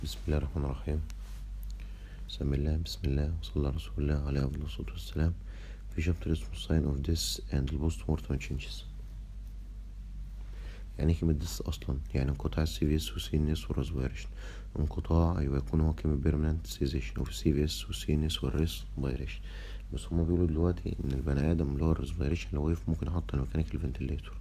بسم الله الرحمن الرحيم بسم الله بسم الله وصلى الله على رسول الله عليه أفضل الصلاة والسلام في شابتر اسمه sign of death and post mortem changes يعني كلمة ديس أصلا يعني انقطاع السي في اس والسي ان اس والريسبيريشن انقطاع أيوة يكون هو كلمة بيرمننت سيزيشن أو في السي في اس والسي ان اس والريسبيريشن بس هما بيقولوا دلوقتي إن البني آدم اللي هو الريسبيريشن لو وقف ممكن يحط ميكانيكال فنتليتور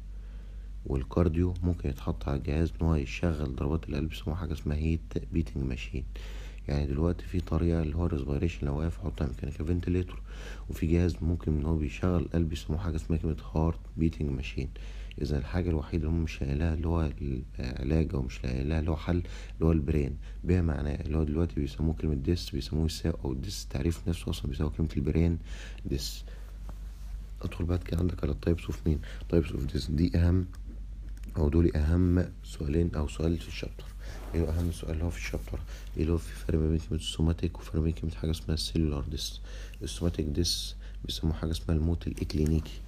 والكارديو ممكن يتحط على الجهاز ان هو يشغل ضربات القلب يسموها حاجه اسمها هيت بيتنج ماشين يعني دلوقتي في طريقه اللي هو الريسبيريشن لو واقف يحطها ميكانيكال فنتليتور وفي جهاز ممكن ان هو بيشغل القلب يسموه حاجه اسمها كلمه هارت بيتنج ماشين اذا الحاجه الوحيده اللي هم مش لاقي لها اللي هو العلاج او مش لاقي لها اللي هو حل اللي هو البرين بما معناه اللي هو دلوقتي بيسموه كلمه ديس بيسموه يساوي او ديس تعريف نفسه اصلا بيساوي كلمه البرين ديس ادخل بعد كده عندك على التايبس اوف مين تايبس اوف ديس دي اهم او دول اهم سؤالين او سؤال في الشابتر ايه اهم سؤال اللي هو في الشابتر ايه اللي هو في فرق ما بين كلمه السوماتيك وفرق بين كلمه حاجه اسمها السيلولار ديس السوماتيك ديس بيسموه حاجه اسمها الموت الاكلينيكي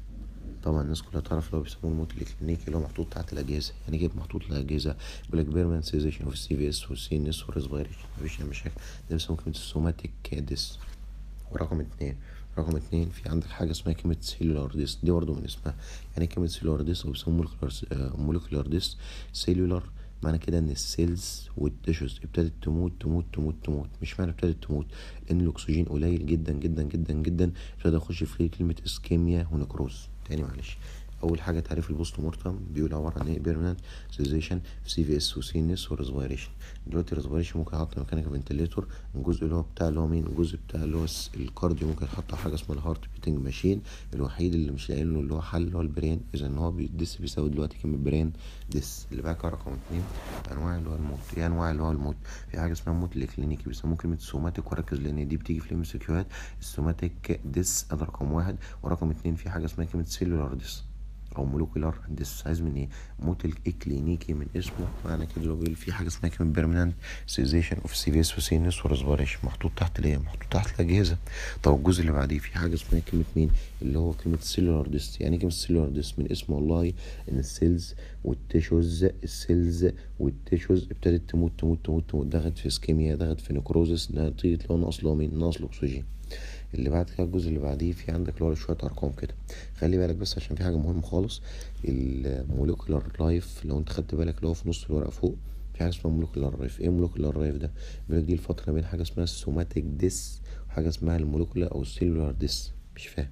طبعا الناس كلها تعرف اللي هو بيسموه الموت الاكلينيكي اللي هو محطوط تحت الاجهزه يعني ايه محطوط الاجهزه بيقول لك بيرمنسيزيشن اوف السي في اس والسي ان اس والريسبيريشن مفيش اي مشاكل ده بيسموه كلمه السوماتيك ديس ورقم اتنين رقم اتنين في عندك حاجة اسمها كلمة سيلولار ديس دي برضه من اسمها يعني كلمة سيلولار ديس أو بيسموه مولكولار ديس سيلولار معنى كده ان السيلز والتيشوز ابتدت تموت تموت تموت تموت مش معنى ابتدت تموت لان الاكسجين قليل جدا جدا جدا جدا ابتدى يخش في كلمة اسكيميا ونكروز تاني معلش اول حاجه تعريف البوست مورتم بيقول عباره عن ايه بيرمننت سيزيشن في سي في اس وسي ان اس وريسبيريشن دلوقتي الريسبيريشن ممكن احط ميكانيكال فنتليتور الجزء اللي هو بتاع اللي هو مين الجزء بتاع اللي هو الكارديو ممكن احط حاجه اسمها الهارت بيتنج ماشين الوحيد اللي مش لاقي له اللي هو حل اللي هو البرين اذا ان هو ديس بيساوي دلوقتي كلمه برين ديس اللي بقى رقم اتنين انواع اللي هو الموت ايه انواع اللي هو الموت في حاجه اسمها الموت الاكلينيكي بيسموه كلمه سوماتيك وركز لان دي بتيجي في الام سكيوهات السوماتيك ديس ده رقم واحد ورقم اتنين في حاجه اسمها كلمه سيلولار ديس او مولكولار ديس عايز من ايه موت الاكلينيكي من اسمه معنى كده لو بيقول في حاجه اسمها كلمه بيرمننت سيزيشن اوف سي في اس وسي ان اس وريسبيريشن محطوط تحت الايه محطوط تحت الاجهزه طب الجزء اللي بعديه في حاجه اسمها كلمه مين اللي هو كلمه سيلولار ديس يعني كلمه سيلولار ديس من اسمه والله ان السيلز والتيشوز السيلز والتيشوز ابتدت تموت تموت تموت تموت دخلت في اسكيميا دخلت في نيكروزس نتيجه لو نقص له مين نقص الاكسجين اللي بعد كده الجزء اللي بعديه في عندك اللي هو شويه ارقام كده خلي بالك بس عشان في حاجه مهمه خالص الموليكولار لايف لو انت خدت بالك اللي هو في نص الورقه فوق في حاجه اسمها موليكولار لايف ايه موليكولار لايف ده بيقول لك دي الفتره بين حاجه اسمها السوماتيك ديس وحاجه اسمها الموليكولار او السيلولار ديس مش فاهم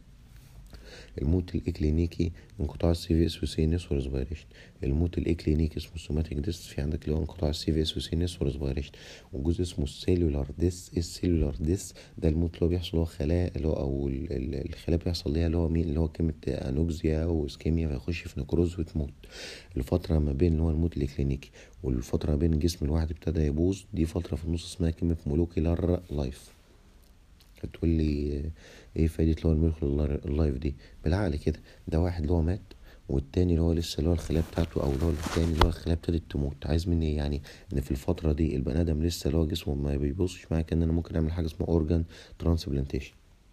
الموت الاكلينيكي انقطاع السي في اس والسي ان اس والريسبيريشن الموت الاكلينيكي اسمه السوماتيك ديس في عندك اللي هو انقطاع السي في اس والسي ان اس والريسبيريشن والجزء اسمه السيلولار ديس السيلولار ديس ده الموت اللي هو بيحصل هو خلايا اللي هو او الخلايا بيحصل ليها اللي هو مين اللي هو كلمه انوكسيا واسكيميا فيخش في نكروز وتموت الفتره ما بين اللي هو الموت الاكلينيكي والفتره ما بين جسم الواحد ابتدى يبوظ دي فتره في النص اسمها كلمه مولوكيولار لايف هتقول لي ايه فايدة اللي هو الميلكولار اللايف دي بالعقل كده ده واحد اللي هو مات والتاني اللي هو لسه اللي هو الخلايا بتاعته او اللي هو التاني اللي هو الخلايا ابتدت تموت عايز مني ايه يعني ان في الفترة دي البني ادم لسه اللي هو جسمه ما بيبصش معايا كان انا ممكن اعمل حاجة اسمها اورجان ترانسبلانتيشن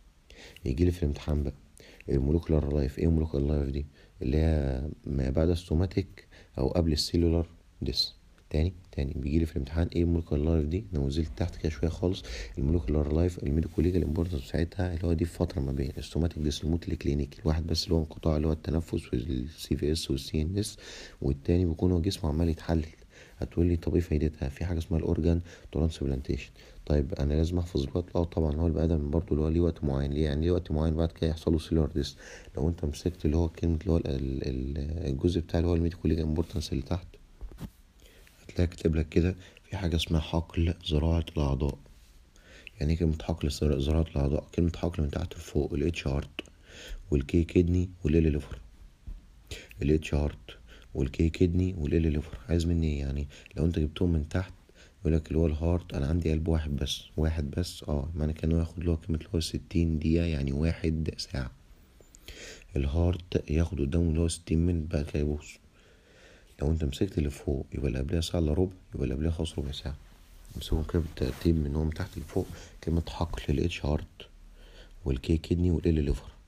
يجي لي في الامتحان بقى المولكولار لايف ايه المولكولار لايف دي اللي هي ما بعد السوماتيك او قبل السيلولار ديس تاني تاني بيجي لي في الامتحان ايه المولكولار لايف دي لو نزلت تحت كده شويه خالص المولكولار لايف الميديكو ليجال امبورتنس بتاعتها اللي هو دي فتره ما بين السوماتيك ديس الموت الكلينيكي الواحد بس اللي هو انقطاع اللي هو التنفس والسي في اس والسي ان اس والتاني بيكون هو جسمه عمال يتحلل هتقول لي طب ايه فايدتها في حاجه اسمها الاورجان ترانسبلانتيشن طيب انا لازم احفظ الوقت اه طبعا هو البني ادم برضه اللي هو ليه وقت معين ليه يعني ليه وقت معين بعد كده يحصل له سيلولار ديس لو انت مسكت اللي هو كلمه اللي هو الجزء بتاع اللي هو الميديكو ليجال امبورتنس اللي تحت هتلاقي كاتب لك كده في حاجة اسمها حقل زراعة الأعضاء يعني كلمة حقل زراعة الأعضاء كلمة حقل من تحت لفوق الاتش هارت والكي كدني والال ليفر الاتش هارت والكي كدني والال ليفر عايز مني ايه يعني لو انت جبتهم من تحت يقول لك اللي هو الهارت انا عندي قلب واحد بس واحد بس اه معنى كانه ياخد اللي هو كلمة اللي هو ستين دقيقة يعني واحد ساعة الهارت ياخد قدامه اللي هو ستين من بعد كده يبوظ لو انت مسكت اللي فوق يبقى اللي قبلها ساعة الا ربع يبقى اللي قبلها خلاص ربع ساعة امسكهم كده بالترتيب من هو من تحت لفوق كلمة حقل الاتش هارت والكي كدني والال ليفر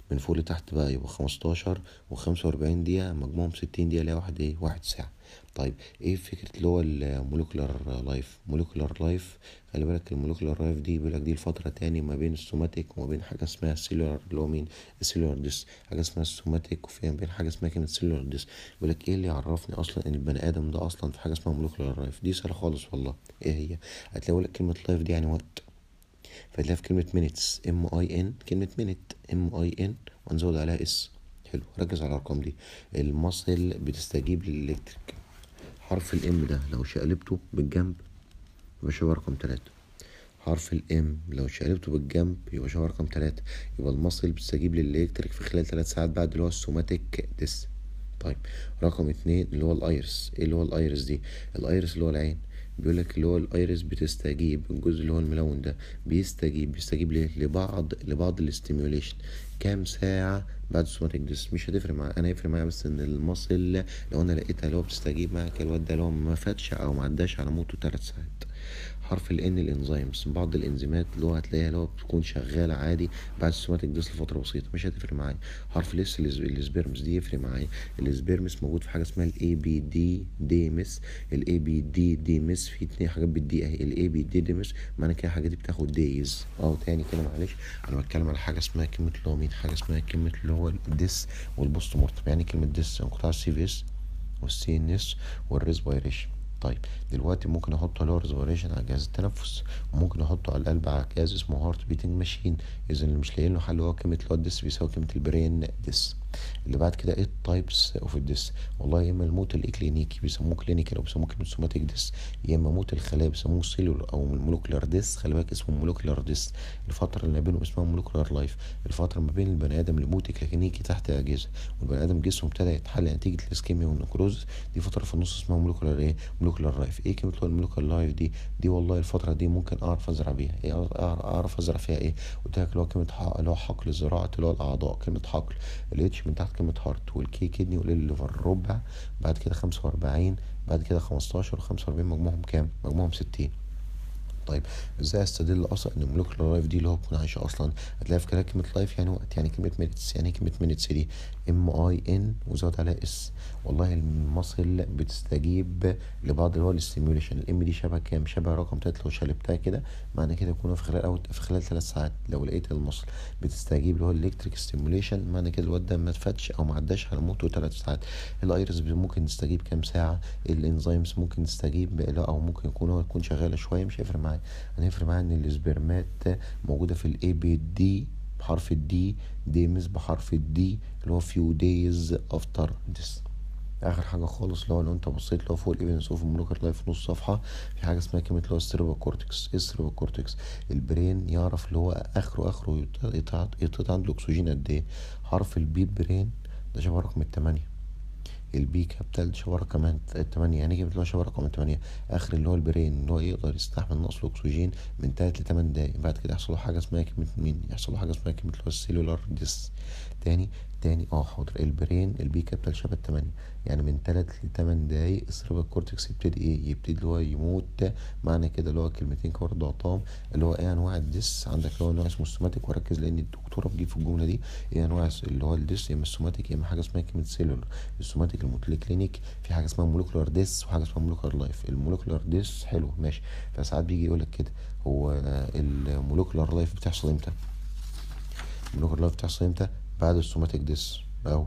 من فوق لتحت بقى يبقى خمستاشر وخمسة وأربعين دقيقة مجموعهم ستين دقيقة اللي هي واحد ايه واحد ساعة طيب ايه فكرة اللي هو المولكولار لايف مولكولار لايف خلي بالك المولكولار لايف دي بيقولك دي الفترة تاني ما بين السوماتيك وما بين حاجة اسمها السيلولار اللي هو مين السيلولار ديس حاجة اسمها السوماتيك وفي بين حاجة اسمها كلمة سيلولار ديس بيقولك ايه اللي يعرفني اصلا ان البني ادم ده اصلا في حاجة اسمها مولكولار لايف دي سهلة خالص والله ايه هي هتلاقي لك كلمة لايف دي يعني وقت فتلاقي في كلمة minutes ام اي ان كلمة minute ام اي ان ونزود عليها اس حلو ركز على الارقام دي المصل بتستجيب للالكتريك حرف الام ده لو شقلبته بالجنب يبقى شبه رقم تلاتة حرف الام لو شقلبته بالجنب يبقى شبه رقم تلاتة يبقى المصل بتستجيب للالكتريك في خلال تلات ساعات بعد اللي هو السوماتيك ديس طيب رقم اتنين اللي هو الايرس ايه اللي هو الايرس دي الايرس اللي هو العين بيقول لك اللي هو الايرس بتستجيب الجزء اللي هو الملون ده بيستجيب بيستجيب ليه لبعض لبعض الاستيميوليشن كام ساعة بعد السوماتيك ديس مش هتفرق معايا انا هيفرق معايا بس ان المصل لو انا لقيتها اللي هو بتستجيب معايا الواد ده اللي هو ما فاتش او ما عداش على موته تلات ساعات حرف الان الانزيمز بعض الانزيمات اللي هو هتلاقيها اللي هو بتكون شغاله عادي بعد السوماتيك ديس لفتره بسيطه مش هتفرق معايا حرف الاس السبيرمز دي يفرق معايا السبيرمز موجود في حاجه اسمها الاي بي دي ديمس الاي بي دي ديمس في اتنين حاجات بالدي اهي الاي بي دي ديمس معنى كده الحاجات دي بتاخد دايز اه تاني كده معلش انا بتكلم على حاجه اسمها كلمه اللي هو مين حاجه اسمها كلمه اللي هو الديس والبوست مورتم يعني كلمه ديس انقطاع السي في اس والسي ان اس والريسبيريشن طيب دلوقتي ممكن احطه اللي هو ريزرفيشن على جهاز التنفس وممكن احطه على القلب على جهاز اسمه هارت بيتنج ماشين اذا اللي مش لاقيين له حل هو كلمه اللي هو الدس بيساوي كلمه البرين ديس اللي بعد كده ايه التايبس اوف الديس والله يا اما الموت الاكلينيكي بيسموه كلينيكال او بيسموه كلمه سوماتيك ديس يا اما موت الخلايا بيسموه سيلولر او المولكولار ديس خلي بالك اسمه مولكولار ديس الفتره اللي ما بينهم اسمها مولكولار لايف الفتره ما بين البني ادم اللي موت كلينيكي تحت اجهزه والبني ادم جسمه ابتدى يتحل نتيجه الاسكيميا والنكروز دي فتره في النص اسمها مولكولار ايه مولكولار لايف ايه كلمه المولكولار لايف دي دي والله الفتره دي ممكن اعرف ازرع بيها ايه اعرف ازرع فيها ايه قلت لك اللي هو كلمه اللي هو حقل زراعه اللي هو الاعضاء كلمه حقل الاتش من تحت كلمه هارت والكي كدني والليفر ربع بعد كده خمسة وأربعين بعد كده خمستاشر وخمسة وأربعين مجموعهم كام؟ مجموعهم ستين طيب ازاي استدل اصلا ان المولكيولار لايف دي اللي هو بتكون عايشه اصلا هتلاقي في كلمه لايف يعني وقت يعني كلمه مينتس يعني كلمه مينتس دي ام اي ان وزود عليها اس والله المصل بتستجيب لبعض اللي هو الاستيميوليشن الام دي شبه كام شبه رقم تلاتة لو شلبتها كده معنى كده يكون في خلال أو في خلال ثلاث ساعات لو لقيت المصل بتستجيب اللي هو الالكتريك ستيميوليشن معنى كده الواد ده ما اتفتش او ما عداش على موته ثلاث ساعات الايرس ممكن تستجيب كام ساعه الانزيمز ممكن تستجيب لا او ممكن يكون هو يكون شغاله شويه مش هيفرق معايا انا هيفرق معايا ان الاسبرمات موجوده في الاي بي دي بحرف الدي ديمز بحرف الدي اللي هو فيو دايز افتر ذس اخر حاجه خالص اللي هو لو انت بصيت لو فوق الايفيدنس اوف المولكر لايف نص صفحه في حاجه اسمها كلمه اللي هو السيربا كورتكس ايه السيربا كورتكس البرين يعرف اللي هو اخره اخره يتقطع عنده اكسجين قد ايه حرف البي برين ده شبه رقم التمانية البي كابيتال شبه رقم التمانية يعني كلمة اللي هو شبه رقم التمانية آخر اللي هو البرين اللي هو يقدر يستحمل نقص الأكسجين من تلات لتمن دقايق بعد كده يحصل له حاجة اسمها كلمة مين يحصل له حاجة اسمها كلمة اللي هو السيلولار ديس تاني تاني اه حاضر البرين البي كابيتال شبه التمانية يعني من تلات لتمن دقايق السيربال كورتكس يبتدي ايه يبتدي اللي هو يموت معنى كده اللي هو كلمتين كده برضه عطام اللي هو ايه انواع الديس عندك اللي هو نوع اسمه السوماتيك وركز لان الدكتوره بتجيب في الجمله دي ايه انواع اللي هو الديس يا اما السوماتيك يا اما حاجه اسمها كلمه سيلولر السوماتيك الموتيل كلينيك في حاجه اسمها مولكولار ديس وحاجه اسمها مولكولار لايف المولكولار ديس حلو ماشي فساعات بيجي يقول لك كده هو المولكولار لايف بتحصل امتى المولكولار لايف بتحصل امتى بعد السوماتيك ديس او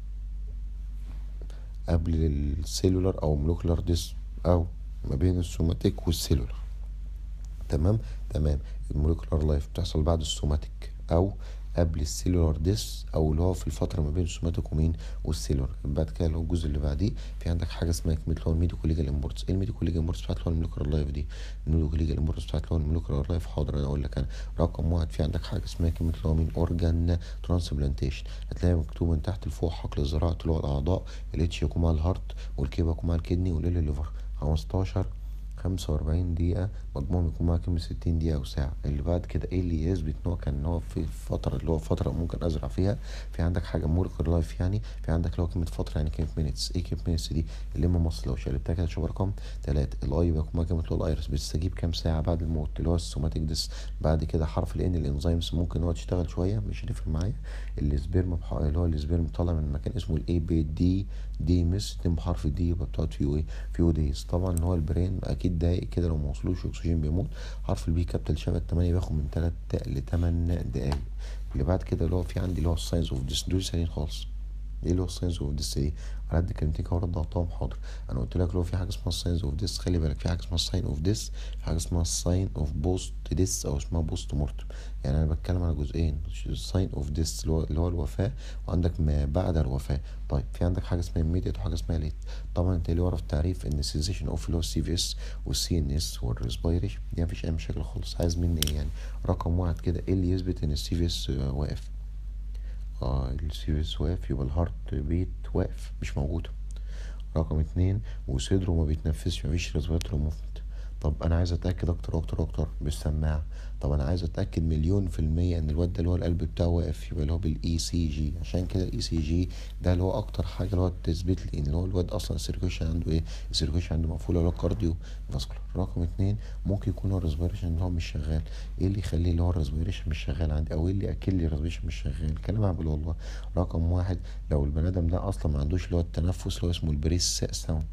قبل السيلولر او مولكولار ديس او ما بين السوماتيك والسيلولر تمام تمام المولكولار لايف بتحصل بعد السوماتيك او قبل السيلولار ديس او اللي هو في الفتره ما بين السوماتيك ومين والسيلولر بعد كده اللي هو الجزء اللي بعديه في عندك حاجه اسمها كلمه اللي هو الميديكو ليجال امبورتس ايه الميديكو ليجال امبورتس بتاعت اللي هو المولكولار لايف دي الميديكو ليجال امبورتس بتاعت اللي هو المولكولار لايف حاضر انا اقول لك انا رقم واحد في عندك حاجه اسمها كلمه اللي هو مين اورجان ترانسبلانتيشن هتلاقي مكتوب من تحت لفوق حقل زراعه اللي هو الاعضاء الاتش يكون مع الهارت والكيبا يكون مع الكدني والال الليفر 15 خمسة وأربعين دقيقة مجموعهم يكون معاه كلمة ستين دقيقة أو ساعة اللي بعد كده ايه اللي يثبت ان هو كان ان هو في فترة اللي هو فترة ممكن أزرع فيها في عندك حاجة مور لايف يعني في عندك اللي هو كلمة فترة يعني كلمة مينتس ايه كلمة مينتس دي اللي اما مصر لو شقلبتها كده تشوف رقم تلاتة الاي بيكون معاه كلمة اللي هو الايرس بتستجيب كام ساعة بعد الموت اللي هو السوماتيك ديس بعد كده حرف الان الانزيمز ممكن هو تشتغل شوية مش هتفرق معايا السبيرم بح- اللي هو السبيرم طالع من مكان اسمه الاي بي دي دي مس اتنين بحرف الدي يبقى بتقعد فيه ايه فيو دايز طبعا هو البرين اكيد دقايق كده لو ما وصلوش اكسجين بيموت حرف البي كابيتال شبه التمانية بياخد من تلات لتمن دقايق اللي بعد كده اللي هو في عندي اللي هو الساينز اوف ديس دول سهلين خالص ايه اللي هو الساينز اوف ديس دي على قد كلمتين كده ورد ضغطهم حاضر انا قلت لك لو في حاجه اسمها الساينز اوف ديس خلي بالك في حاجه اسمها الساين اوف ديس في حاجه اسمها الساين اوف بوست ديس او اسمها بوست مورتم يعني انا بتكلم على جزئين الساين اوف ديس اللي هو اللي هو الوفاه وعندك ما بعد الوفاه طيب في عندك حاجه اسمها immediate وحاجه اسمها ليت طبعا انت اللي ورا في التعريف ان السيزيشن اوف اللي هو السي في اس والسي ان اس والريسبيريشن دي مفيش اي مشاكل خالص عايز مني ايه يعني رقم واحد كده ايه اللي يثبت ان السي في اس واقف اه السي في اس واقف يبقى الهارت بيت واقف مش موجود رقم اتنين وصدره ما بيتنفسش مفيش ريسبيراتوري موفمنت طب انا عايز اتاكد اكتر واكتر واكتر بالسماعه طب انا عايز اتاكد مليون في الميه ان الواد ده اللي هو القلب بتاعه واقف يبقى اللي هو بالاي سي جي عشان كده الاي سي جي ده اللي هو اكتر حاجه اللي هو تثبت لي ان هو الواد اصلا السيركيشن عنده ايه السيركيشن عنده مقفول اللي هو كارديو فاسكولار رقم اتنين ممكن يكون هو الريسبيريشن اللي هو مش شغال ايه اللي يخليه اللي هو الريسبيريشن مش شغال عندي او ايه اللي اكل لي الريسبيريشن مش شغال كلام عبد والله رقم واحد لو البني ادم ده اصلا ما عندوش اللي هو التنفس اللي هو اسمه البريس ساوند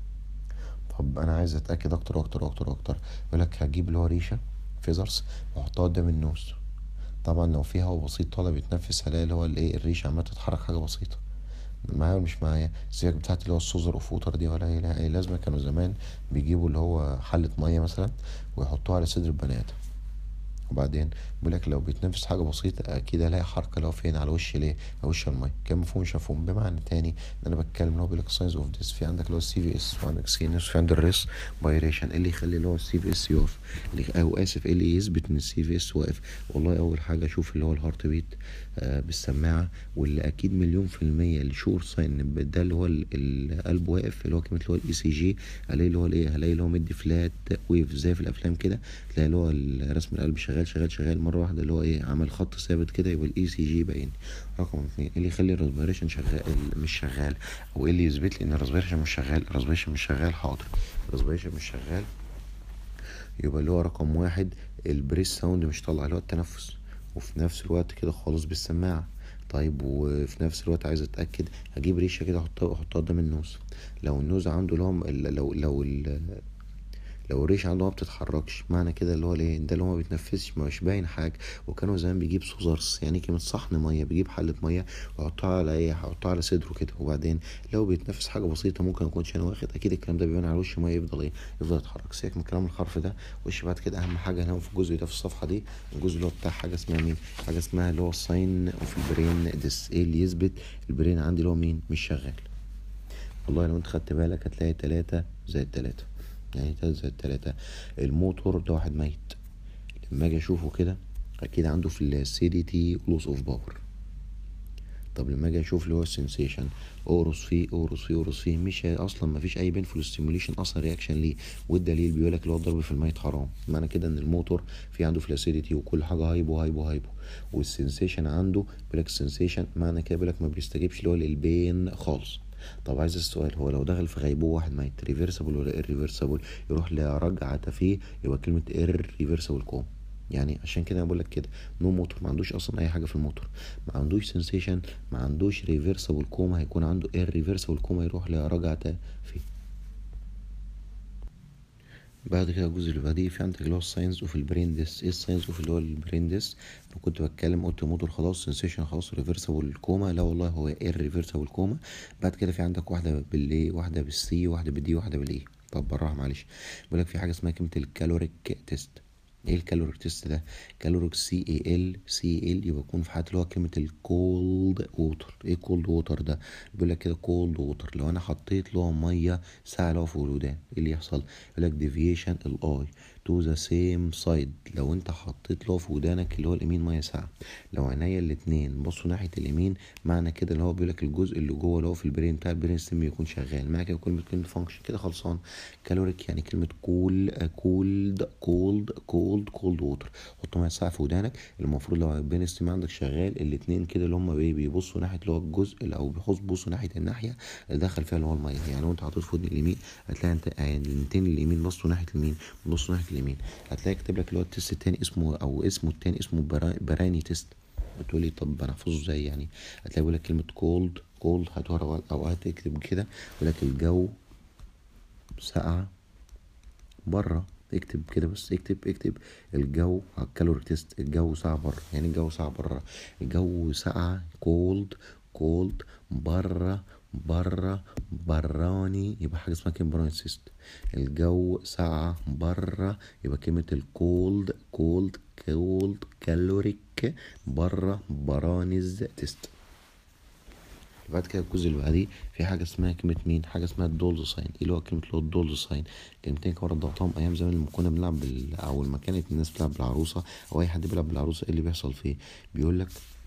طب انا عايز اتاكد اكتر واكتر واكتر واكتر يقول لك هجيب اللي هو ريشه فيزرز واحطها قدام النوز طبعا لو في هوا بسيط طالع بيتنفس هلاقي اللي هو الايه الريشه عماله تتحرك حاجه بسيطه معايا ولا مش معايا السياج بتاعت اللي هو السوزر اوف ووتر دي ولا هي لها اي لازمه كانوا زمان بيجيبوا اللي هو حله ميه مثلا ويحطوها على صدر البني ادم وبعدين بيقول لك لو بيتنفس حاجه بسيطه اكيد هلاقي حركه لو فين على وش ليه على وش الميه كان مفهوم شافهم بمعنى تاني ان انا بتكلم اللي هو بيقول لك ساينز اوف ديس في عندك اللي هو السي في اس وعندك سي ان اس وفي عندك الريس بايريشن اللي يخلي اللي هو السي في اس يقف اللي او اسف إيه اللي يثبت ان السي في اس واقف والله اول حاجه اشوف اللي هو الهارت بيت آه بالسماعه واللي اكيد مليون في الميه الشور ساين إن ده اللي هو ال- القلب واقف اللي هو كلمه اللي هو الاي سي جي الاقي اللي هو الايه هلاقي اللي هو مدي فلات ويف زي في الافلام كده تلاقي اللي هو ال- رسم القلب شغال شغال شغال مره واحده اللي هو ايه عمل خط ثابت كده يبقى الاي سي جي باين رقم اثنين إيه اللي يخلي الريسبيريشن شغال مش شغال او ايه اللي يثبت لي ان الريسبيريشن مش شغال الريسبيريشن مش شغال حاضر الريسبيريشن مش شغال يبقى اللي هو رقم واحد البريس ساوند مش طالع اللي هو التنفس وفي نفس الوقت كده خالص بالسماعة طيب وفي نفس الوقت عايز اتاكد هجيب ريشه كده احطها احطها قدام النوز لو النوز عنده اللي هو ال- لو لو ال- لو الريشه عنده ما بتتحركش معنى كده اللي هو ليه ده اللي هو ما بيتنفسش مش باين حاجه وكانوا زمان بيجيب سوزرس يعني كلمه صحن ميه بيجيب حله ميه ويحطها على ايه يحطها على صدره كده وبعدين لو بيتنفس حاجه بسيطه ممكن يكونش انا واخد اكيد الكلام ده بيبان على وش ميه يفضل ايه يفضل يتحرك سيبك من كلام الحرف ده وش بعد كده اهم حاجه هنا في الجزء ده في الصفحه دي الجزء اللي هو بتاع حاجه اسمها مين حاجه اسمها اللي هو الساين اوف البرين ديس ايه اللي يثبت البرين عندي اللي هو مين مش شغال والله لو انت خدت بالك هتلاقي تلاتة زائد تلاتة يعني تلاتة زائد تلاتة الموتور ده واحد ميت لما اجي اشوفه كده اكيد عنده في السي دي تي لوس اوف باور طب لما اجي اشوف اللي هو السنسيشن اورس فيه اورس فيه اورس فيه مش اصلا ما فيش اي بينفول ستيموليشن اصلا رياكشن ليه والدليل بيقول لك اللي هو الضرب في الميت حرام معنى كده ان الموتور في عنده فلاسيديتي وكل حاجه هايبو هايبو هايبو والسنسيشن عنده بيقول لك السنسيشن معنى كده بيقول لك ما بيستجيبش اللي هو للبين خالص طب عايز السؤال هو لو دخل في غيبوبة واحد ميت ريفرسبل ولا irreversible يروح لرجعة فيه يبقى كلمة irreversible كوم يعني عشان كده انا بقول لك كده نو موتور ما عندوش اصلا اي حاجه في الموتور ما عندوش سنسيشن ما عندوش ريفرسبل كوما هيكون عنده irreversible كوما يروح لرجعة فيه بعد كده الجزء اللي بعديه في عندك اللي هو الساينس اوف البرين ديس ايه الساينس اوف اللي هو البرين ديس انا كنت بتكلم قلت موتور خلاص سنسيشن خلاص ريفرسبل كوما لا والله هو ايه الريفرسبل كوما بعد كده في عندك واحده بالاي واحده بالسي واحده بالدي واحده بالاي طب بالراحه معلش بيقول لك في حاجه اسمها كلمه الكالوريك تيست ايه الكالوريك تيست ده كالوريك سي اي ال سي ال يبقى يكون في حاله اللي هو كلمه الكولد ووتر ايه كولد ووتر ده بيقول لك كده كولد ووتر لو انا حطيت له ميه ساعه اللي هو في الودان ايه اللي يحصل يقول لك ديفيشن الاي تو ذا سيم سايد لو انت حطيت له في ودانك اللي هو اليمين ميه ساقعه لو عينيا الاتنين بصوا ناحيه اليمين معنى كده اللي هو بيقول لك الجزء اللي جوه اللي هو في البرين بتاع البرين ستيم يكون شغال معنى كده كلمه كلمه فانكشن كده خلصان كالوريك يعني كلمه كول كولد كولد كولد كولد ووتر حط ميه ساقعه في ودانك المفروض لو البرين ستيم عندك شغال الاتنين كده اللي هم بيبصوا ناحيه اللي هو الجزء اللي او بيبصوا ناحيه الناحيه اللي دخل فيها اللي هو الميه يعني لو انت حاطط في ودن اليمين هتلاقي انت الاتنين اليمين بصوا ناحيه اليمين بصوا ناحيه اليمين هتلاقي كاتب لك اللي هو التيست التاني اسمه او اسمه التاني اسمه براني تيست بتقولي طب انا احفظه ازاي يعني هتلاقي بيقول لك كلمه كولد كولد هتورا او هتكتب كده يقول لك الجو ساقعه بره اكتب كده بس اكتب اكتب الجو على الكالوري تيست الجو ساقع بره يعني الجو ساقع بره الجو ساقعه كولد كولد بره بره براني يبقى حاجه اسمها كلمه براني سيست الجو ساقعه بره يبقى كلمه الكولد كولد كولد كالوريك بره برانيز تيست بعد كده الجزء اللي بعديه في حاجه اسمها كلمه مين حاجه اسمها الدولز ساين ايه اللي هو كلمه اللي هو الدولز ساين كلمتين كده ضغطهم ايام زمان لما كنا بنلعب بال... او لما كانت الناس بتلعب بالعروسه او اي حد بيلعب بالعروسه ايه اللي بيحصل فيه بيقول لك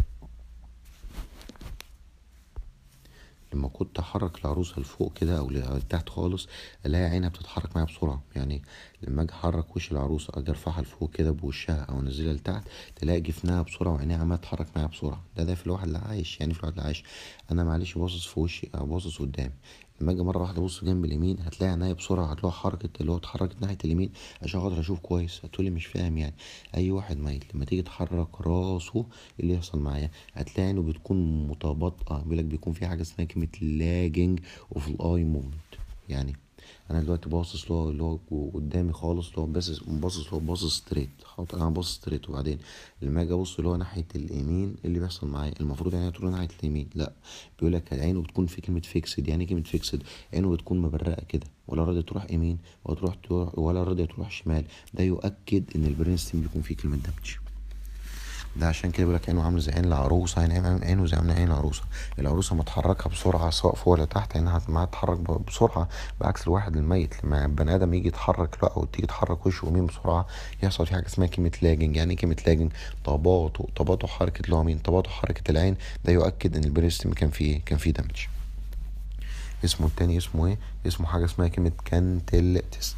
لما كنت احرك العروسه لفوق كده او لتحت خالص الاقي عينها بتتحرك معايا بسرعه يعني لما اجي احرك وش العروسه اجي ارفعها لفوق كده بوشها او انزلها لتحت تلاقي جفنها بسرعه وعينيها عماله تتحرك معايا بسرعه ده ده في الواحد اللي عايش يعني في الواحد اللي عايش انا معلش باصص في وشي او باصص قدامي لما اجي مره واحده ابص جنب اليمين هتلاقي عينيا بسرعه هتلاقي حركه اللي هو اتحركت ناحيه اليمين عشان خاطر اشوف كويس هتقولي مش فاهم يعني اي واحد ميت لما تيجي تحرك راسه ايه اللي يحصل معايا هتلاقي عينه بتكون متباطئه بيقول لك بيكون في حاجه اسمها كلمه لاجنج اوف الاي موفمنت يعني انا دلوقتي باصص اللي هو اللي هو قدامي خالص اللي هو باصص باصص هو باصص ستريت حاطط انا باصص ستريت وبعدين لما اجي ابص اللي هو ناحيه اليمين اللي بيحصل معايا المفروض عيني تروح ناحيه اليمين لا بيقول لك عينه بتكون في كلمه فيكسد يعني كلمه فيكسد عينه بتكون مبرقه كده ولا راضيه تروح يمين ولا تروح تروح ولا راضيه تروح شمال ده يؤكد ان البرين ستيم بيكون فيه كلمه دمج ده عشان كده بيقول لك عينه عامله زي عين العروسه يعني عينه زي عين العروسه العروسه متحركه بسرعه سواء فوق ولا تحت عينها ما تتحرك بسرعه بعكس الواحد الميت لما البني ادم يجي يتحرك لا او تيجي تحرك وشه ومين بسرعه يحصل في حاجه اسمها كلمه لاجنج يعني ايه كلمه لاجنج تباطؤ تباطؤ حركه اللي هو مين تباطؤ حركه العين ده يؤكد ان البريستم كان فيه كان فيه دمج اسمه التاني اسمه ايه اسمه حاجه اسمها كلمه كانتل تيست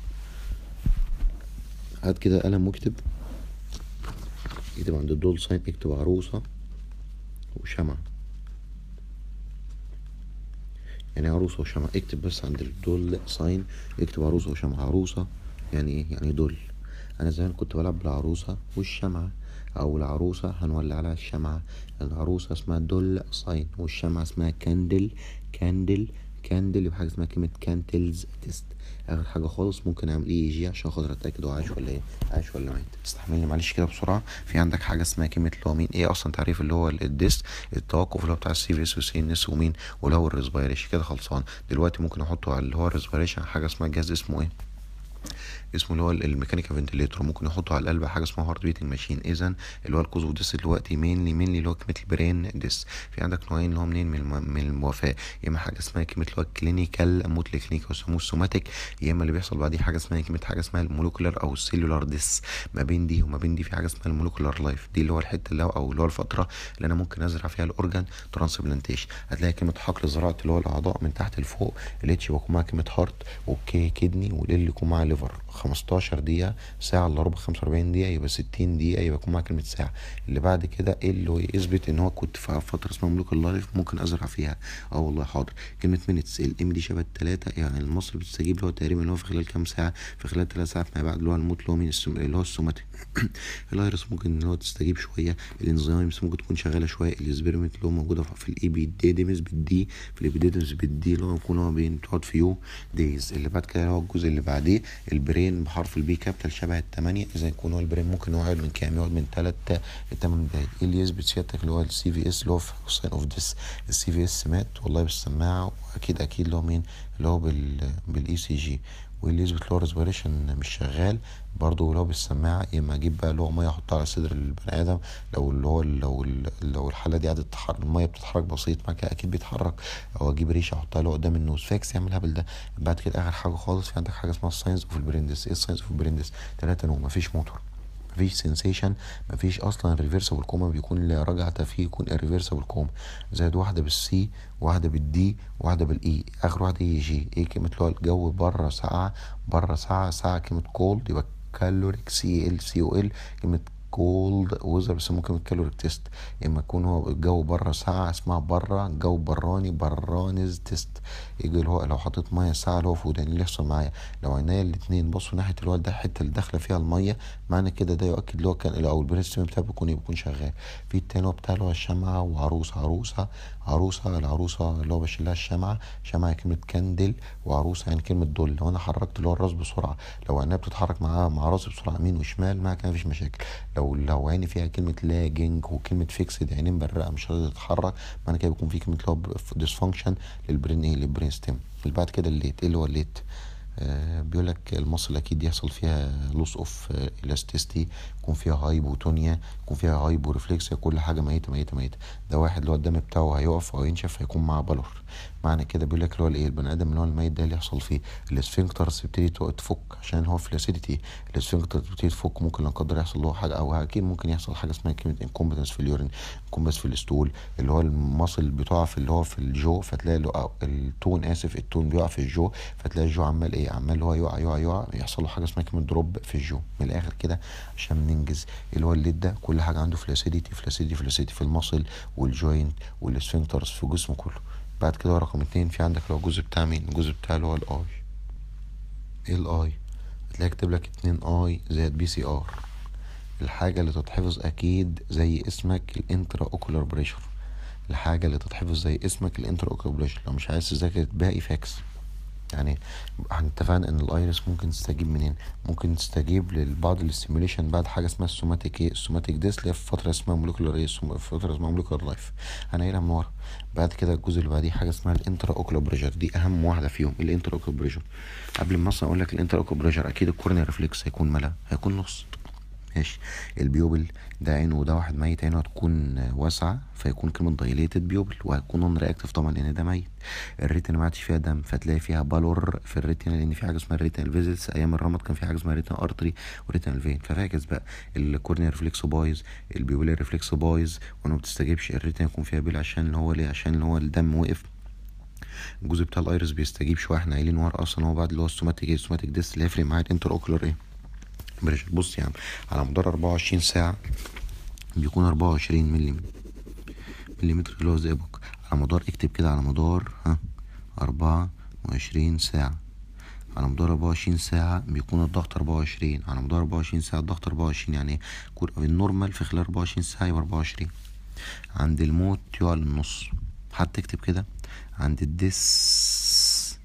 هات كده قلم واكتب اكتب عند الدول ساين اكتب عروسة وشمعة يعني عروسة وشمعة اكتب بس عند الدول ساين اكتب عروسة وشمعة عروسة يعني ايه يعني دول انا زمان كنت بلعب بالعروسة والشمعة او العروسة هنولع عليها الشمعة العروسة اسمها دول ساين والشمعة اسمها كاندل كاندل كاندل يبقى حاجة اسمها كلمة كانتلز تيست اخر حاجه خالص ممكن اعمل اي جي عشان خاطر اتاكد هو عايش ولا ايه عايش ولا ميت تستحملني معلش كده بسرعه في عندك حاجه اسمها كلمه اللي هو مين ايه اصلا تعريف اللي هو الديس التوقف اللي هو بتاع السي في اس والسي ان اس ومين واللي هو الريسبيريشن كده خلصان دلوقتي ممكن احطه على اللي هو الريسبيريشن حاجه اسمها جهاز اسمه ايه اسمه اللي هو الميكانيكا فنتليتور ممكن يحطوا على القلب حاجه اسمها هارت بيتنج ماشين اذا اللي هو الكوز ديس دلوقتي مينلي مينلي اللي هو كلمه البرين ديس في عندك نوعين اللي هو منين من, الم... من الموافاه يا اما حاجه اسمها كلمه اللي هو الكلينيكال موت كلينيكال ويسموه السوماتيك يا اما اللي بيحصل بعديه حاجه اسمها كلمه حاجه اسمها المولوكولار او السيلولار ديس ما بين دي وما بين دي في حاجه اسمها المولوكولار لايف دي اللي هو الحته اللي هو او اللي هو الفتره اللي انا ممكن ازرع فيها الاورجان ترانسبلانتيشن هتلاقي كلمه حقل زراعه اللي هو الاعضاء من تحت لفوق الاتش يكون معاها كلمه هارت والكي كدني والال يكون معاها ليفر 15 دقيقة ساعة الا ربع 45 دقيقة يبقى 60 دقيقة يبقى يكون معاك كلمة ساعة اللي بعد كده ايه اللي يثبت ان هو كنت في فترة اسمها ملوك اللايف ممكن ازرع فيها اه والله حاضر كلمة مينتس الام دي شبه التلاتة يعني المصري بتستجيب اللي هو تقريبا اللي هو في خلال كام ساعة في خلال ثلاث ساعات ما بعد اللي هو الموت اللي هو مين اللي هو السوماتيك الايرس ممكن اللي هو تستجيب شوية الانزيمز ممكن تكون شغالة شوية الاسبيرمنت اللي هو موجودة في الايبيديدمس بالدي في الايبيديدمس بالدي اللي هو يكون هو بتقعد فيو دايز اللي بعد كده هو الجزء اللي بعديه البرين بحرف البي كابيتال شبه التمانية اذا يكون هو البرين ممكن هو يقعد من كام يقعد من تلات لتمن دقايق ايه اللي يثبت سيادتك اللي هو السي في اس اللي هو في ساين اوف ديس السي في اس مات والله بالسماعة واكيد اكيد اللي هو مين اللي هو بال بالاي سي جي واللي يثبت اللي هو ريسبيريشن مش شغال برضه لو بالسماعة يا اما اجيب بقى اللي هو ميه احطها على صدر البني ادم لو اللي هو لو لو الحالة دي قعدت تتحرك الميه بتتحرك بسيط معاك اكيد بيتحرك او اجيب ريشة احطها له قدام النوز فاكس يعمل الهبل ده بعد كده اخر حاجة خالص في عندك حاجة اسمها الساينس اوف البريندس ايه الساينس اوف البريندس تلاتة نوم مفيش موتور مفيش سنسيشن مفيش اصلا ريفرسبل كوما بيكون اللي رجعت فيه يكون الريفرسبل كوما زائد واحده بالسي واحده بالدي واحده بالاي اخر واحده اي جي ايه كلمه اللي هو الجو بره ساقعه بره ساعه ساعه كلمه كولد يبقى كالوريك سي ال سي او ال كلمه كولد ويزر بيسموه كلمة كالوريك تيست اما يكون هو الجو بره ساعة اسمها بره الجو براني برانيز تيست يجي اللي هو لو حطيت ميه ساعة اللي هو في وداني اللي يحصل معايا لو عينيا الاتنين بصوا ناحية الواد ده الحتة اللي داخلة فيها المية معنى كده ده يؤكد اللي هو كان او البريست بتاعه بيكون بيكون شغال في التاني اللي هو بتاع اللي هو الشمعة وعروسة عروسة عروسة العروسة اللي هو بشيلها الشمعة شمعة كلمة كاندل وعروسة يعني كلمة دول لو انا حركت اللي هو الراس بسرعة لو عينيا بتتحرك معاها مع راسي بسرعة يمين وشمال ما كان مفيش مشاكل لو لو عيني فيها كلمة لاجنج وكلمة فيكسد عينين مبرقة مش قادرة تتحرك معنى كده بيكون في كلمة اللي هو ديسفانكشن للبرين ايه للبرين ستيم اللي بعد كده الليت ايه اللي هو الليت آه بيقول لك المصل اكيد يحصل فيها لوس اوف الاستيستي يكون فيها هايبوتونيا يكون فيها هايبو ريفلكسيا كل حاجه ميته ميته ميته ده واحد اللي هو الدم بتاعه هيقف او ينشف هيكون معاه بالور معنى كده بيقول لك اللي هو الايه البني ادم اللي هو الميت ده اللي يحصل فيه الاسفنكترز تبتدي تفك عشان هو فلاسيديتي الاسفنكتر تبتدي تفك ممكن لا قدر يحصل له حاجه او اكيد ممكن يحصل حاجه اسمها كلمه انكومبتنس في اليورين انكومبتنس في الستول اللي هو المصل بتقع في اللي هو في الجو فتلاقي له التون اسف التون بيقع في الجو فتلاقي الجو عمال ايه عمال هو يقع يقع يقع يحصل له حاجه اسمها كلمه دروب في الجو من الاخر كده عشان ننجز اللي هو الليد ده كل حاجه عنده فلاسيديتي فلاسيديتي فلاسيديتي في المصل والجوينت والاسفنكترز في جسمه كله بعد كده رقم اتنين في عندك اللي هو الجزء بتاع مين الجزء بتاع اللي هو الاي ايه الاي هتلاقي كاتب لك اتنين اي زائد بي سي ار الحاجه اللي تتحفظ اكيد زي اسمك الانترا اوكولار بريشر الحاجه اللي تتحفظ زي اسمك الانترا اوكولار بريشر لو مش عايز تذاكر باقي فاكس يعني احنا اتفقنا ان الايرس ممكن تستجيب منين ممكن تستجيب لبعض الاستيميوليشن بعد حاجه اسمها السوماتيك ايه السوماتيك ديس اللي في فتره اسمها موليكولار ايه فتره اسمها موليكولار لايف انا قايلها من ورا بعد كده الجزء اللي بعديه حاجه اسمها الانترا اوكولار بريشر دي اهم واحده فيهم الانترا اوكولار بريشر قبل ما اصلا اقول لك الانترا اوكولار بريشر اكيد الكورنيا ريفلكس هيكون ملا هيكون نص ماشي البيوبل ده عينه وده واحد ميت عينه هتكون واسعة فيكون كلمة دايليتد بيوبل وهيكون نون رياكتيف طبعا لأن ده ميت الريتنا ما عادش فيها دم فتلاقي فيها بالور في الريتنا لأن في حاجة اسمها الريتنال فيزلز أيام الرمد كان في حاجة اسمها ريتنال أرتري وريتنال فين ففاكس بقى الكورنيا ريفلكس بايظ البيوبل ريفلكس بايظ وأنا ما بتستجيبش الريتنا يكون فيها بيل عشان اللي هو ليه عشان اللي هو الدم وقف الجزء بتاع الايرس بيستجيب شويه احنا قايلين ورا اصلا هو بعد اللي هو السوماتيك السوماتيك ديس اللي هيفرق معايا الانتر اوكولار ايه بريشر بص يا عم على مدار 24 ساعة بيكون 24 ملم مليمتر اللي هو زئبق على مدار اكتب كده على مدار ها 24 ساعة على مدار 24 ساعة بيكون الضغط 24 على مدار 24 ساعة الضغط 24 يعني النورمال في خلال 24 ساعة يبقى 24 عند الموت يقع للنص حتى اكتب كده عند الدس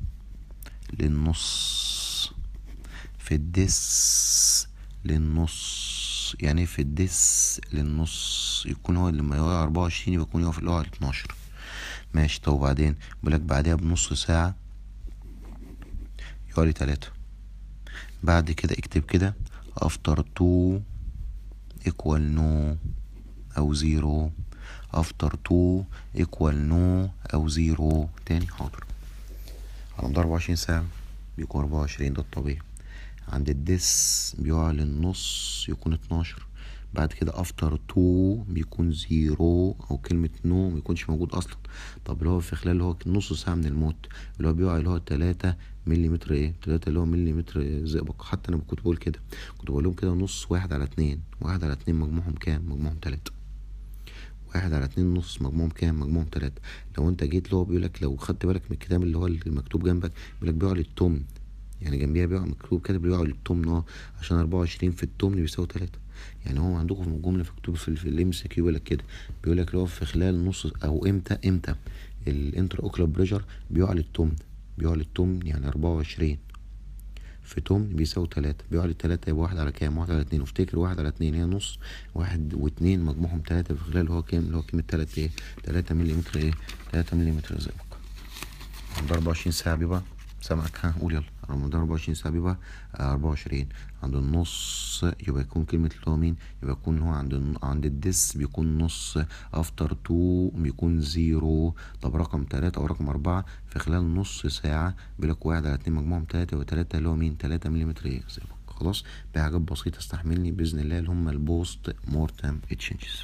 للنص في الدس للنص يعني في الدس للنص يكون هو لما يقع أربعة وعشرين يبقى يكون يقف اللي هو اتناشر ماشي طب وبعدين بيقولك بعدها بنص ساعة يقع لي تلاتة بعد كده اكتب كده افتر تو ايكوال نو او زيرو افتر تو ايكوال نو او زيرو تاني حاضر على مدار أربعة وعشرين ساعة بيكون أربعة وعشرين ده الطبيعي عند الدس بيقع للنص يكون اتناشر بعد كده افتر تو بيكون زيرو او كلمة نو ميكونش موجود اصلا طب اللي هو في خلال اللي هو نص ساعة من الموت اللي هو بيقع اللي هو تلاتة مليمتر ايه تلاتة اللي هو مليمتر زئبق حتى انا كنت بقول كده كنت بقول لهم كده نص واحد على اتنين واحد على اتنين مجموعهم كام مجموعهم تلاتة واحد على اتنين نص مجموعهم كام مجموعهم تلاتة لو انت جيت اللي هو بيقولك لو خدت بالك من الكتاب اللي هو المكتوب جنبك بيقولك بيقع للتمن يعني جنبيها بيقع مكتوب كده بيقع للتمن اه عشان أربعة وعشرين في التمن بيساوي تلاتة يعني هو عندكم في الجملة في مكتوب في, في الام سي كيو بيقولك كده بيقولك اللي هو في خلال نص او امتى امتى الانتر اوكلر بريشر بيقع للتمن بيقع للتمن يعني أربعة وعشرين في تمن بيساوي تلاتة بيقع للتلاتة يبقى واحد على كام واحد على اتنين وافتكر واحد على اتنين هي نص واحد واتنين مجموعهم تلاتة في خلال هو كام اللي هو كلمة تلات ايه تلاتة مليمتر ايه تلاتة مليمتر زئبق عند أربعة وعشرين ساعة بيبقى سامعك ها قول يلا على مدار 24 ساعة بيبقى 24 عند النص يبقى يكون كلمة اللي هو مين يبقى يكون هو عند عند الدس بيكون نص افتر تو بيكون زيرو طب رقم تلاتة او رقم اربعة في خلال نص ساعة بيقولك واحد على اتنين مجموعهم تلاتة وتلاتة اللي هو مين تلاتة مليمتر يكسب خلاص بحاجات بسيطة استحملني بإذن الله اللي هم البوست مورتم تشينجز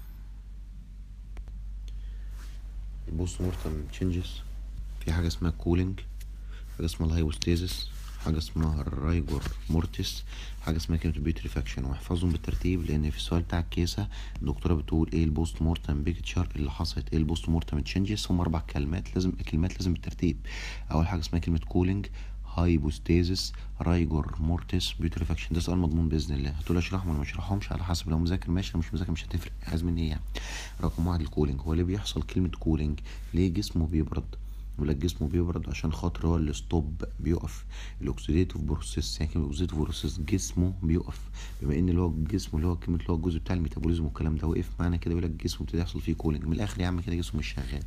البوست مورتم تشينجز في حاجة اسمها كولينج حاجة اسمها الهايبوستيزس حاجة اسمها الرايجور مورتس حاجة اسمها كلمة بيوتريفاكشن واحفظهم بالترتيب لأن في السؤال بتاع الكيسة الدكتورة بتقول ايه البوست مورتم بيكتشر اللي حصلت ايه البوست مورتم تشينجز هم أربع كلمات لازم كلمات لازم بالترتيب أول حاجة اسمها كلمة كولينج هايبوستيزس رايجور مورتس بيوتريفاكشن ده سؤال مضمون باذن الله هتقول اشرحهم ولا ما اشرحهمش على حسب لو مذاكر ماشي لو مش مذاكر مش هتفرق عايز مني ايه يعني رقم واحد الكولينج هو ليه بيحصل كلمه كولينج ليه جسمه بيبرد يقول لك جسمه بيبرد عشان خاطر هو الستوب بيقف الاكسيديتيف بروسيس يعني كلمه الاكسيديتيف بروسيس جسمه بيقف بما ان اللي هو الجسم اللي هو كلمه اللي هو الجزء بتاع الميتابوليزم والكلام ده وقف معنى كده يقول لك جسمه ابتدى يحصل فيه كولينج من الاخر يا عم كده جسمه مش شغال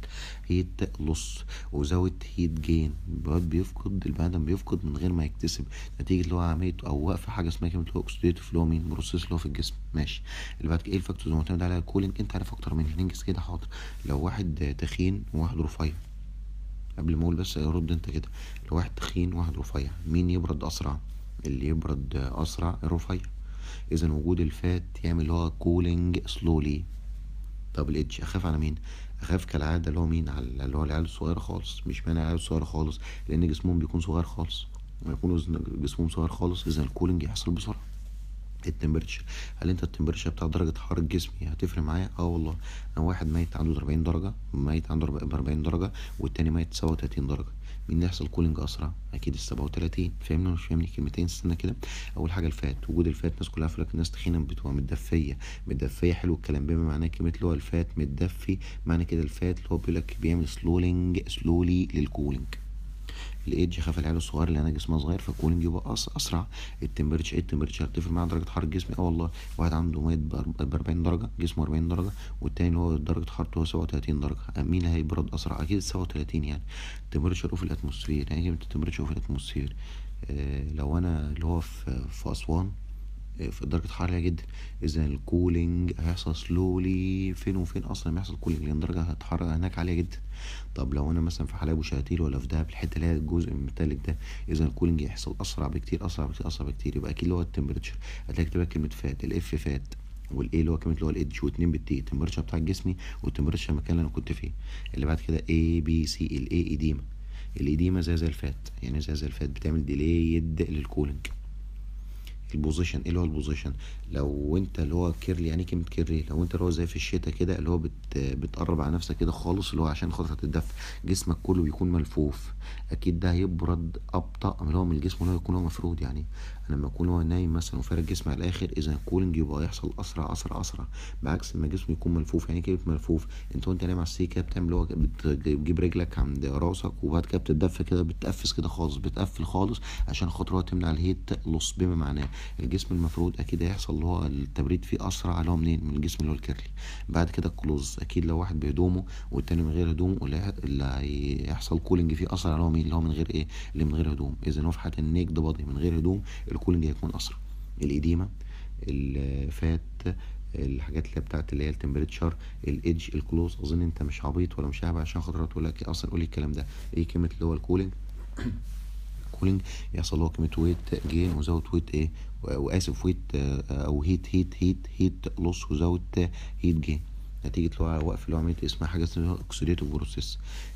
هيت لص وزود هيت جين بيفقد البني ادم بيفقد من غير ما يكتسب نتيجه اللي هو عمليه او وقف حاجه اسمها كلمه اللي هو اكسيديتيف اللي هو مين بروسيس اللي هو في الجسم ماشي اللي بعد كده ايه الفاكتورز المعتمده على الكولينج انت عارف اكتر مني ننجز كده حاضر لو واحد تخين وواحد رفيع قبل ما اقول بس رد انت كده لو واحد تخين وواحد رفيع مين يبرد اسرع اللي يبرد اسرع الرفيع اذا وجود الفات يعمل اللي هو كولينج سلولي طب الاتش اخاف على مين اخاف كالعاده اللي هو مين على اللي هو العيال الصغيره خالص مش معنى العيال الصغيره خالص لان جسمهم بيكون صغير خالص لما يكونوا جسمهم صغير خالص اذا الكولينج يحصل بسرعه التمبرتشر هل انت التمبرتشر بتاع درجة حرارة جسمي هتفرق معايا اه والله انا واحد ميت عنده 40 درجة ميت عنده 40 درجة والتاني ميت 37 درجة مين اللي يحصل كولينج اسرع اكيد ال 37 فاهمني ولا مش فاهمني كلمتين استنى كده اول حاجه الفات وجود الفات الناس كلها عارفه لك الناس تخينه بتبقى متدفيه متدفيه حلو الكلام بما معناه كلمه اللي هو الفات متدفي معنى كده الفات اللي هو بيقول لك بيعمل سلولينج سلولي للكولينج الايدج خاف العيال الصغير اللي انا جسمها صغير فالكولينج يبقى أس اسرع التمبرتشر ايه التمبرتشر هتفرق مع درجه حراره جسمي اه والله واحد عنده ميت ب 40 درجه جسمه 40 درجه والتاني اللي هو درجه حرارته هو 37 درجه مين هيبرد اسرع اكيد 37 يعني التمبرتشر في الاتموسفير يعني كلمه التمبرتشر في الاتموسفير آه لو انا اللي هو في في اسوان في درجة حرارة عالية جدا إذا الكولينج هيحصل سلولي فين وفين أصلا بيحصل كولينج لأن درجة الحرارة هناك عالية جدا طب لو أنا مثلا في حلايب وشلاتين ولا في دهب الحتة اللي هي الجزء المتلج ده إذا الكولينج يحصل أسرع بكتير أسرع بكتير أسرع بكتير يبقى أكيد اللي هو التمبريتشر هتلاقي كتبها كلمة فات الإف فات والاي اللي هو كلمه اللي هو الادج واتنين بالتي التمبريتشر بتاع جسمي والتمبريتشر المكان اللي انا كنت فيه اللي بعد كده اي بي سي الاي ايديما الايديما زي زي الفات يعني زي زي الفات بتعمل ديليد للكولينج البوزيشن ايه اللي هو البوزيشن لو انت اللي هو كيرلي يعني كلمه كيرلي لو انت اللي هو زي في الشتاء كده اللي هو بت بتقرب على نفسك كده خالص اللي هو عشان خاطر تتدفى جسمك كله بيكون ملفوف اكيد ده هيبرد ابطا من اللي هو من الجسم اللي هو يكون هو مفرود يعني لما يكون هو نايم مثلا وفارد جسمه على الاخر اذا الكولينج يبقى يحصل اسرع اسرع اسرع بعكس لما جسمه يكون ملفوف يعني كلمه ملفوف انت وانت نايم على السرير كده بتعمل هو بتجيب رجلك عند راسك وبعد كده بتتدفى كده بتقفز كده خالص بتقفل خالص عشان خاطر هو تمنع الهيت لص بما معناه الجسم المفروض اكيد هيحصل اللي هو التبريد فيه اسرع اللي هو منين من الجسم اللي هو الكيرلي بعد كده الكلوز اكيد لو واحد بهدومه والتاني من غير هدوم اللي هيحصل كولينج فيه اسرع اللي هو مين اللي هو من غير ايه اللي من غير هدوم اذا هو في حاله النيك ده بادي من غير هدوم الكولينج هيكون اسرع الإديمة الفات الحاجات اللي بتاعت اللي هي التمبريتشر الايدج الكلوز اظن انت مش عبيط ولا مش هبع عشان خاطر تقول لك اصلا قولي الكلام ده ايه كلمه اللي هو الكولينج كولينج يحصل هو كلمه ويت جين وزود ويت ايه واسف ويت او هيت هيت هيت هيت لوس وزود هيت جين نتيجة اللي هو وقف اللي هو عملية اسمها حاجة اسمها اوكسيديتيف بروسيس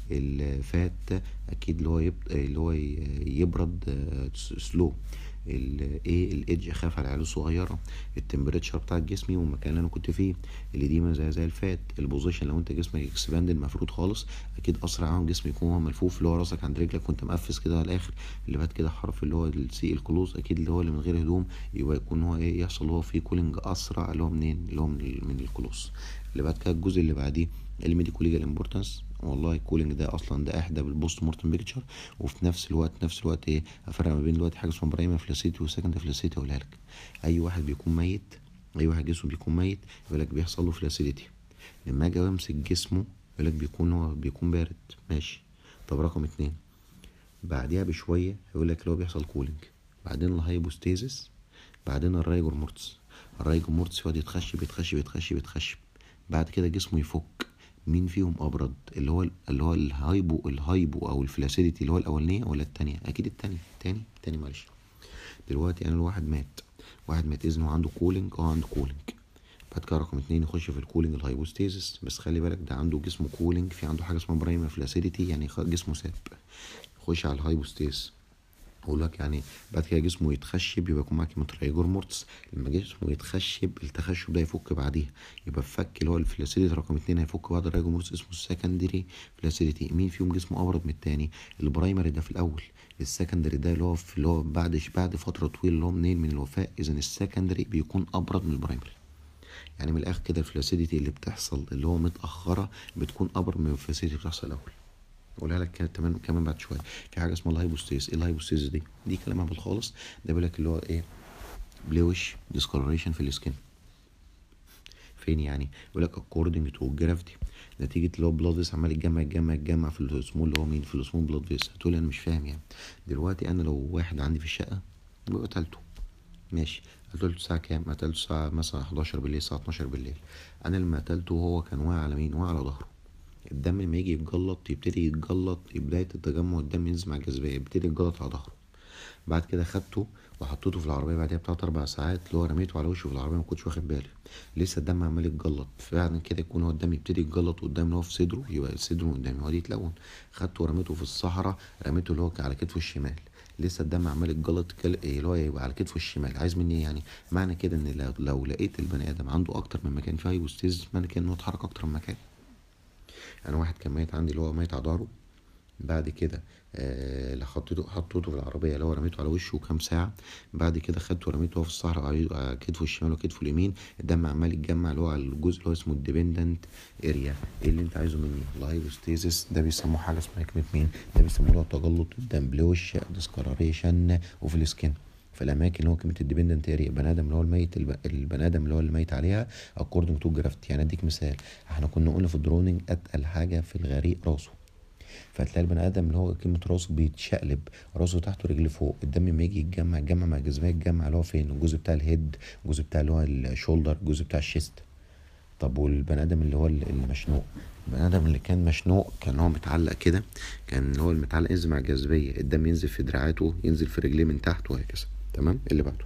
الفات اكيد اللي هو يب... اللي هو يبرد سلو الايه الايدج اخاف على العيال الصغيره التمبريتشر بتاع جسمي والمكان اللي انا كنت فيه الاديمه زي زي الفات البوزيشن لو انت جسمك اكسباند المفروض خالص اكيد اسرع عن جسمي يكون هو ملفوف اللي هو راسك عند رجلك وانت مقفز كده على الاخر اللي بعد كده حرف اللي هو السي الكلوز اكيد اللي هو اللي من غير هدوم يبقى يكون هو ايه يحصل هو فيه كولينج اسرع اللي هو منين اللي هو من, من الكلوز اللي بعد كده الجزء اللي بعديه الميديكو ليجال امبورتانس والله الكولينج ده اصلا ده احدى بالبوست مورتم بيكتشر وفي نفس الوقت نفس الوقت ايه افرق ما بين دلوقتي حاجه اسمها برايمر فلاسيتي وسكند فلاسيتي اقولها لك اي واحد بيكون ميت اي واحد جسمه بيكون ميت يقول لك بيحصل له فلاسيتي لما اجي امسك جسمه يقول لك بيكون هو بيكون بارد ماشي طب رقم اتنين بعديها بشويه هيقول لك اللي هو بيحصل كولينج بعدين الهايبوستيزس بعدين الرايجور مورتس الرايجور مورتس يقعد يتخشب يتخشب يتخشب يتخشب بعد كده جسمه يفك مين فيهم ابرد اللي هو اللي هو الهايبو الهايبو او الفلاسيديتي اللي هو الاولانيه ولا التانية اكيد التانية التاني التاني معلش دلوقتي انا الواحد مات واحد مات اذن عنده كولينج اه عنده كولينج بعد كده رقم اتنين يخش في الكولينج الهايبوستيزس بس خلي بالك ده عنده جسمه كولينج في عنده حاجه اسمها برايمر فلاسيديتي يعني جسمه ساب يخش على الهايبوستيز اقول لك يعني بعد كده جسمه يتخشب يبقى يكون معاك متريجور مورتس لما جسمه يتخشب التخشب ده يفك بعديها يبقى الفك اللي هو الفلاسيديتي رقم اتنين هيفك بعد الرايجور مورتس اسمه السكندري فلاسيديتي مين فيهم جسمه ابرد من التاني البرايمري ده في الاول السكندري ده اللي هو في اللي هو بعد بعد فتره طويله اللي هو منين من الوفاه اذا السكندري بيكون ابرد من البرايمري يعني من الاخر كده الفلاسيديتي اللي بتحصل اللي هو متاخره بتكون ابرد من الفلاسيديتي اللي بتحصل الاول اقولها لك كمان كمان بعد شويه في حاجه اسمها الهايبوستيز ايه الهايبوستيز دي دي كلام هبل خالص ده بيقول لك اللي هو ايه بلوش ديسكولوريشن في السكين فين يعني يقول لك according to gravity نتيجة اللي هو بلاد فيس عمال يتجمع يتجمع يتجمع في السمول اللي هو مين في السمول بلاد فيس هتقولي انا مش فاهم يعني دلوقتي انا لو واحد عندي في الشقة وقتلته ماشي قتلته الساعة كام؟ قتلته الساعة مثلا 11 بالليل الساعة 12 بالليل أنا لما قتلته هو كان واقع على مين؟ واقع على ظهره الدم لما يجي يتجلط يبتدي يتجلط بداية التجمع الدم ينزل مع الجاذبية يبتدي يتجلط على ظهره بعد كده خدته وحطيته في العربية بعدها بتلات أربع ساعات اللي هو رميته على وشه في العربية ما كنتش واخد بالي لسه الدم عمال يتجلط فعلا كده يكون هو الدم يبتدي يتجلط قدام اللي هو في صدره يبقى صدره قدامي هو دي يتلون خدته ورميته في الصحراء رميته اللي هو على كتفه الشمال لسه الدم عمال يتجلط كل... إيه اللي هو يبقى على كتفه الشمال عايز مني إيه يعني معنى كده ان لو, لو لقيت البني ادم عنده اكتر من مكان فيه هايبوستيز معنى كده انه اتحرك اكتر من مكان انا واحد كان ميت عندي اللي هو ميت على ظهره بعد كده آه اللي حطيته حطيته في العربيه اللي هو رميته على وشه كام ساعه بعد كده خدته ورميته في الصحراء على كتفه الشمال وكتفه اليمين الدم عمال يتجمع اللي هو على الجزء اللي هو اسمه الديبندنت اريا ايه اللي انت عايزه مني الهايبوستيزيس ده بيسموه حاجه اسمها كلمه مين ده بيسموه تجلط الدم بلوش ديسكولاريشن وفي السكين في الاماكن اللي هو كلمه الديبندنت اريا البني ادم اللي هو الميت البني ادم اللي هو اللي ميت عليها اكوردنج تو جرافيتي يعني اديك مثال احنا كنا قلنا في الدرونينج اتقل حاجه في الغريق راسه فتلاقي البني ادم اللي هو كلمه راسه بيتشقلب راسه تحت ورجل فوق الدم لما يجي يتجمع يتجمع مع الجاذبيه يتجمع اللي هو فين الجزء بتاع الهيد الجزء بتاع اللي هو الشولدر الجزء بتاع الشيست طب والبني ادم اللي هو المشنوق البني ادم اللي كان مشنوق كان هو متعلق كده كان اللي هو المتعلق ينزل مع الجاذبيه الدم ينزل في دراعاته ينزل في رجليه من تحت وهكذا تمام اللي بعده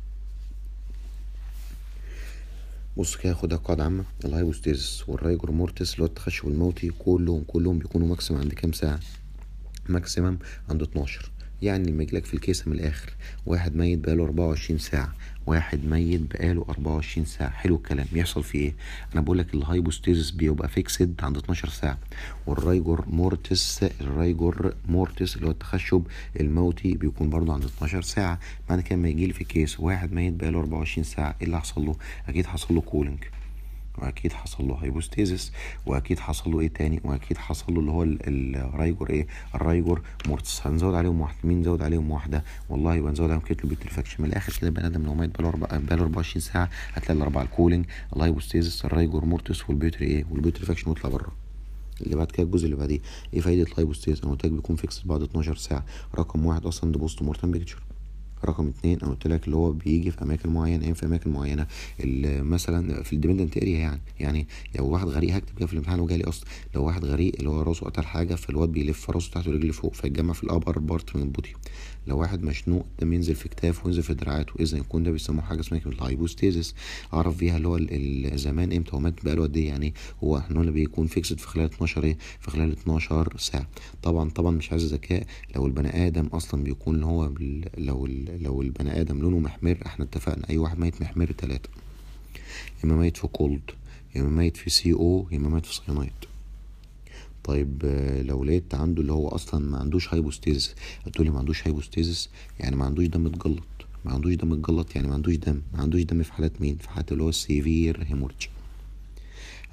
بص كده خدها قاعدة عامة الهايبوستيزس والرايجور مورتس اللي هو التخشب الموتي كلهم كلهم بيكونوا ماكسيمم عند كام ساعة ماكسيمم عند 12 يعني لما يجيلك في الكيسة من الآخر واحد ميت بقاله 24 ساعة واحد ميت بقاله 24 ساعة حلو الكلام يحصل فيه ايه انا بقول لك الهايبوستيزس بيبقى فيكسد عند 12 ساعة والرايجور مورتس الرايجور مورتس اللي هو التخشب الموتي بيكون برضه عند 12 ساعة معنى كده لما يجيلي في كيس واحد ميت بقاله 24 ساعة ايه اللي حصل له اكيد حصل له كولينج واكيد حصل له هايبوستيزس واكيد حصل له ايه تاني واكيد حصل له اللي هو الرايجور ايه الرايجور مورتس هنزود عليهم واحد مين نزود عليهم واحده والله يبقى نزود عليهم كتلو بيوتريفاكشن من الاخر كده البني ادم لو مات بقاله بقاله 24 ساعه هتلاقي الاربعه الكولينج الهايبوستيزس الرايجور مورتس والبيوتري ايه والبيوتريفاكشن ويطلع بره اللي بعد كده الجزء اللي بعديه ايه فايده الهايبوستيز انا قلت لك بيكون فيكس بعد 12 ساعه رقم واحد اصلا ده بوست مورتم بيكتشر رقم اتنين انا قلت لك اللي هو بيجي في اماكن معينه ايه في اماكن معينه مثلا في الديبندنت اريا يعني يعني لو واحد غريق هكتب كده في الامتحان وجالي اصلا لو واحد غريق اللي هو راسه قتل حاجه فالواد بيلف راسه تحت ورجلي فوق فيتجمع في الابر بارت من البودي لو واحد مشنوق الدم ينزل في كتافه وينزل في دراعاته اذا يكون ده بيسموه حاجه اسمها الهايبوستيزس اعرف بيها اللي هو زمان امتى هو مات بقاله قد ايه يعني هو احنا قلنا بيكون فيكسد في خلال 12 ايه في خلال 12 ساعه طبعا طبعا مش عايز ذكاء لو البني ادم اصلا بيكون اللي هو لو لو البني ادم لونه محمر احنا اتفقنا اي واحد ميت محمر تلاتة يا اما ميت في كولد يا اما ميت في سي او يا اما ميت في ساينايد طيب لو لقيت عنده اللي هو اصلا ما عندوش هايبوستيزس هتقولي ما عندوش هايبوستيزس يعني ما عندوش دم اتجلط ما عندوش دم اتجلط يعني ما عندوش دم ما عندوش دم في حالات مين في حالات اللي هو السيفير هيمورجي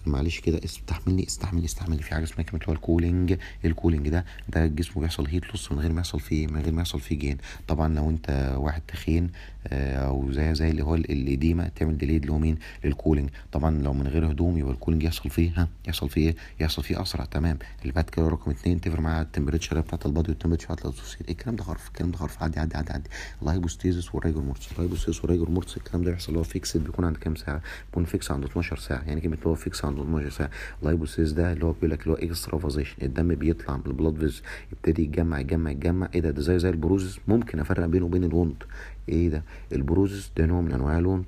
معلش كده استحملني استحملني استحملني في حاجه اسمها كلمه اللي هو الكولينج الكولينج ده ده الجسم بيحصل هيت لوس من غير ما يحصل فيه من غير ما يحصل فيه جين طبعا لو انت واحد تخين آه، او زي زي اللي هو الاديمه تعمل ديلي اللي هو مين للكولينج طبعا لو من غير هدوم يبقى الكولينج يحصل فيه ها يحصل فيه ايه يحصل فيه اسرع تمام اللي بعد كده رقم اتنين تفرق مع التمبريتشر بتاعت البادي والتمبريتشر بتاعت الاسوسيت إيه الكلام ده خرف الكلام ده خرف عدي عدي عدي عدي الهايبوستيزيس والرايجور مورتس الهايبوستيزيس والرايجور مورتس الكلام ده بيحصل اللي هو فيكسد بيكون عند كام ساعه بيكون فيكس عند 12 ساعه يعني كلمه اللي هو فيكس عند 12 ساعه الهايبوستيزيس ده اللي هو بيقول لك اللي هو اكسترافازيشن الدم بيطلع من البلاد فيز يبتدي يتجمع يتجمع يتجمع ايه ده ده زي زي البروزس ممكن افرق بينه وبين الوند ايه ده البروزس ده نوع من انواع الوند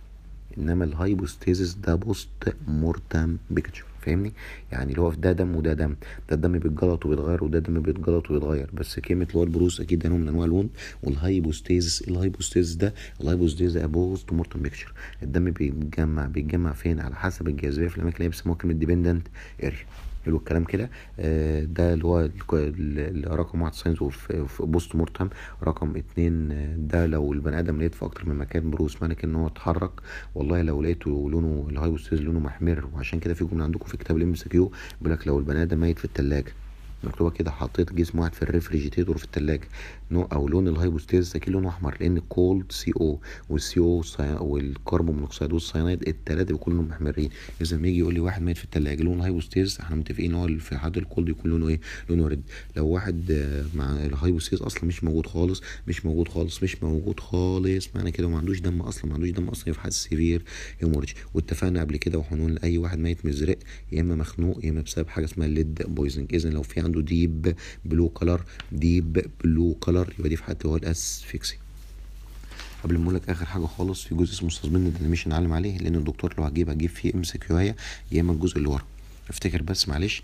انما الهايبوستيزيس ده بوست مورتم بيكتشر فاهمني يعني اللي هو ده دم وده دم ده الدم بيتجلط وبيتغير وده دم بيتجلط وبيتغير بس كلمه اللي هو البروز اكيد ده نوع من انواع الوند والهايبوستيزيس الهايبوستيزيس ده الهايبوستيزيس ده بوست مورتم بيكتشر الدم بيتجمع بيتجمع فين على حسب الجاذبيه في الاماكن اللي هي بيسموها كلمه ديبندنت اريا حلو الكلام كده آه، ده اللي هو الك- ال- ال- رقم واحد ساينس اوف بوست مورتم رقم اتنين آه، ده لو البني ادم لقيت في اكتر من مكان بروس معنى كده ان هو اتحرك والله لو لقيته لونه الهايبوستيز لونه محمر وعشان كده في جمله عندكم في كتاب الام اس كيو بيقول لك لو البني ادم ميت في الثلاجه مكتوبه كده حطيت جسم واحد في الريفريجيتور في الثلاجه نوع او لون الهايبوستيز اكيد لونه احمر لان كولد سي او والسي او والكربون مونوكسيد والسيانايد الثلاثه بيكونوا لونهم محمرين اذا لما يجي يقول لي واحد ميت في الثلاجه لون الهايبوستيز احنا متفقين ان هو في حد الكولد يكون لونه ايه لونه ريد لو واحد آه، مع الهايبوستيز اصلا مش موجود خالص مش موجود خالص مش موجود خالص معنى كده ما عندوش دم اصلا ما عندوش دم اصلا يبقى حاسس سيفير هيموريج واتفقنا قبل كده وهنقول اي واحد ميت مزرق يا اما مخنوق يا اما بسبب حاجه اسمها الليد بويزنج اذا لو في عنده ديب بلو كلر ديب بلو كلر يبقى دي في حد هو الاسفكسي قبل ما اقول لك اخر حاجه خالص في جزء اسمه سسبند انيميشن نعلم عليه لان الدكتور لو هجيب هجيب فيه ام سي كيو يا اما الجزء اللي ورا افتكر بس معلش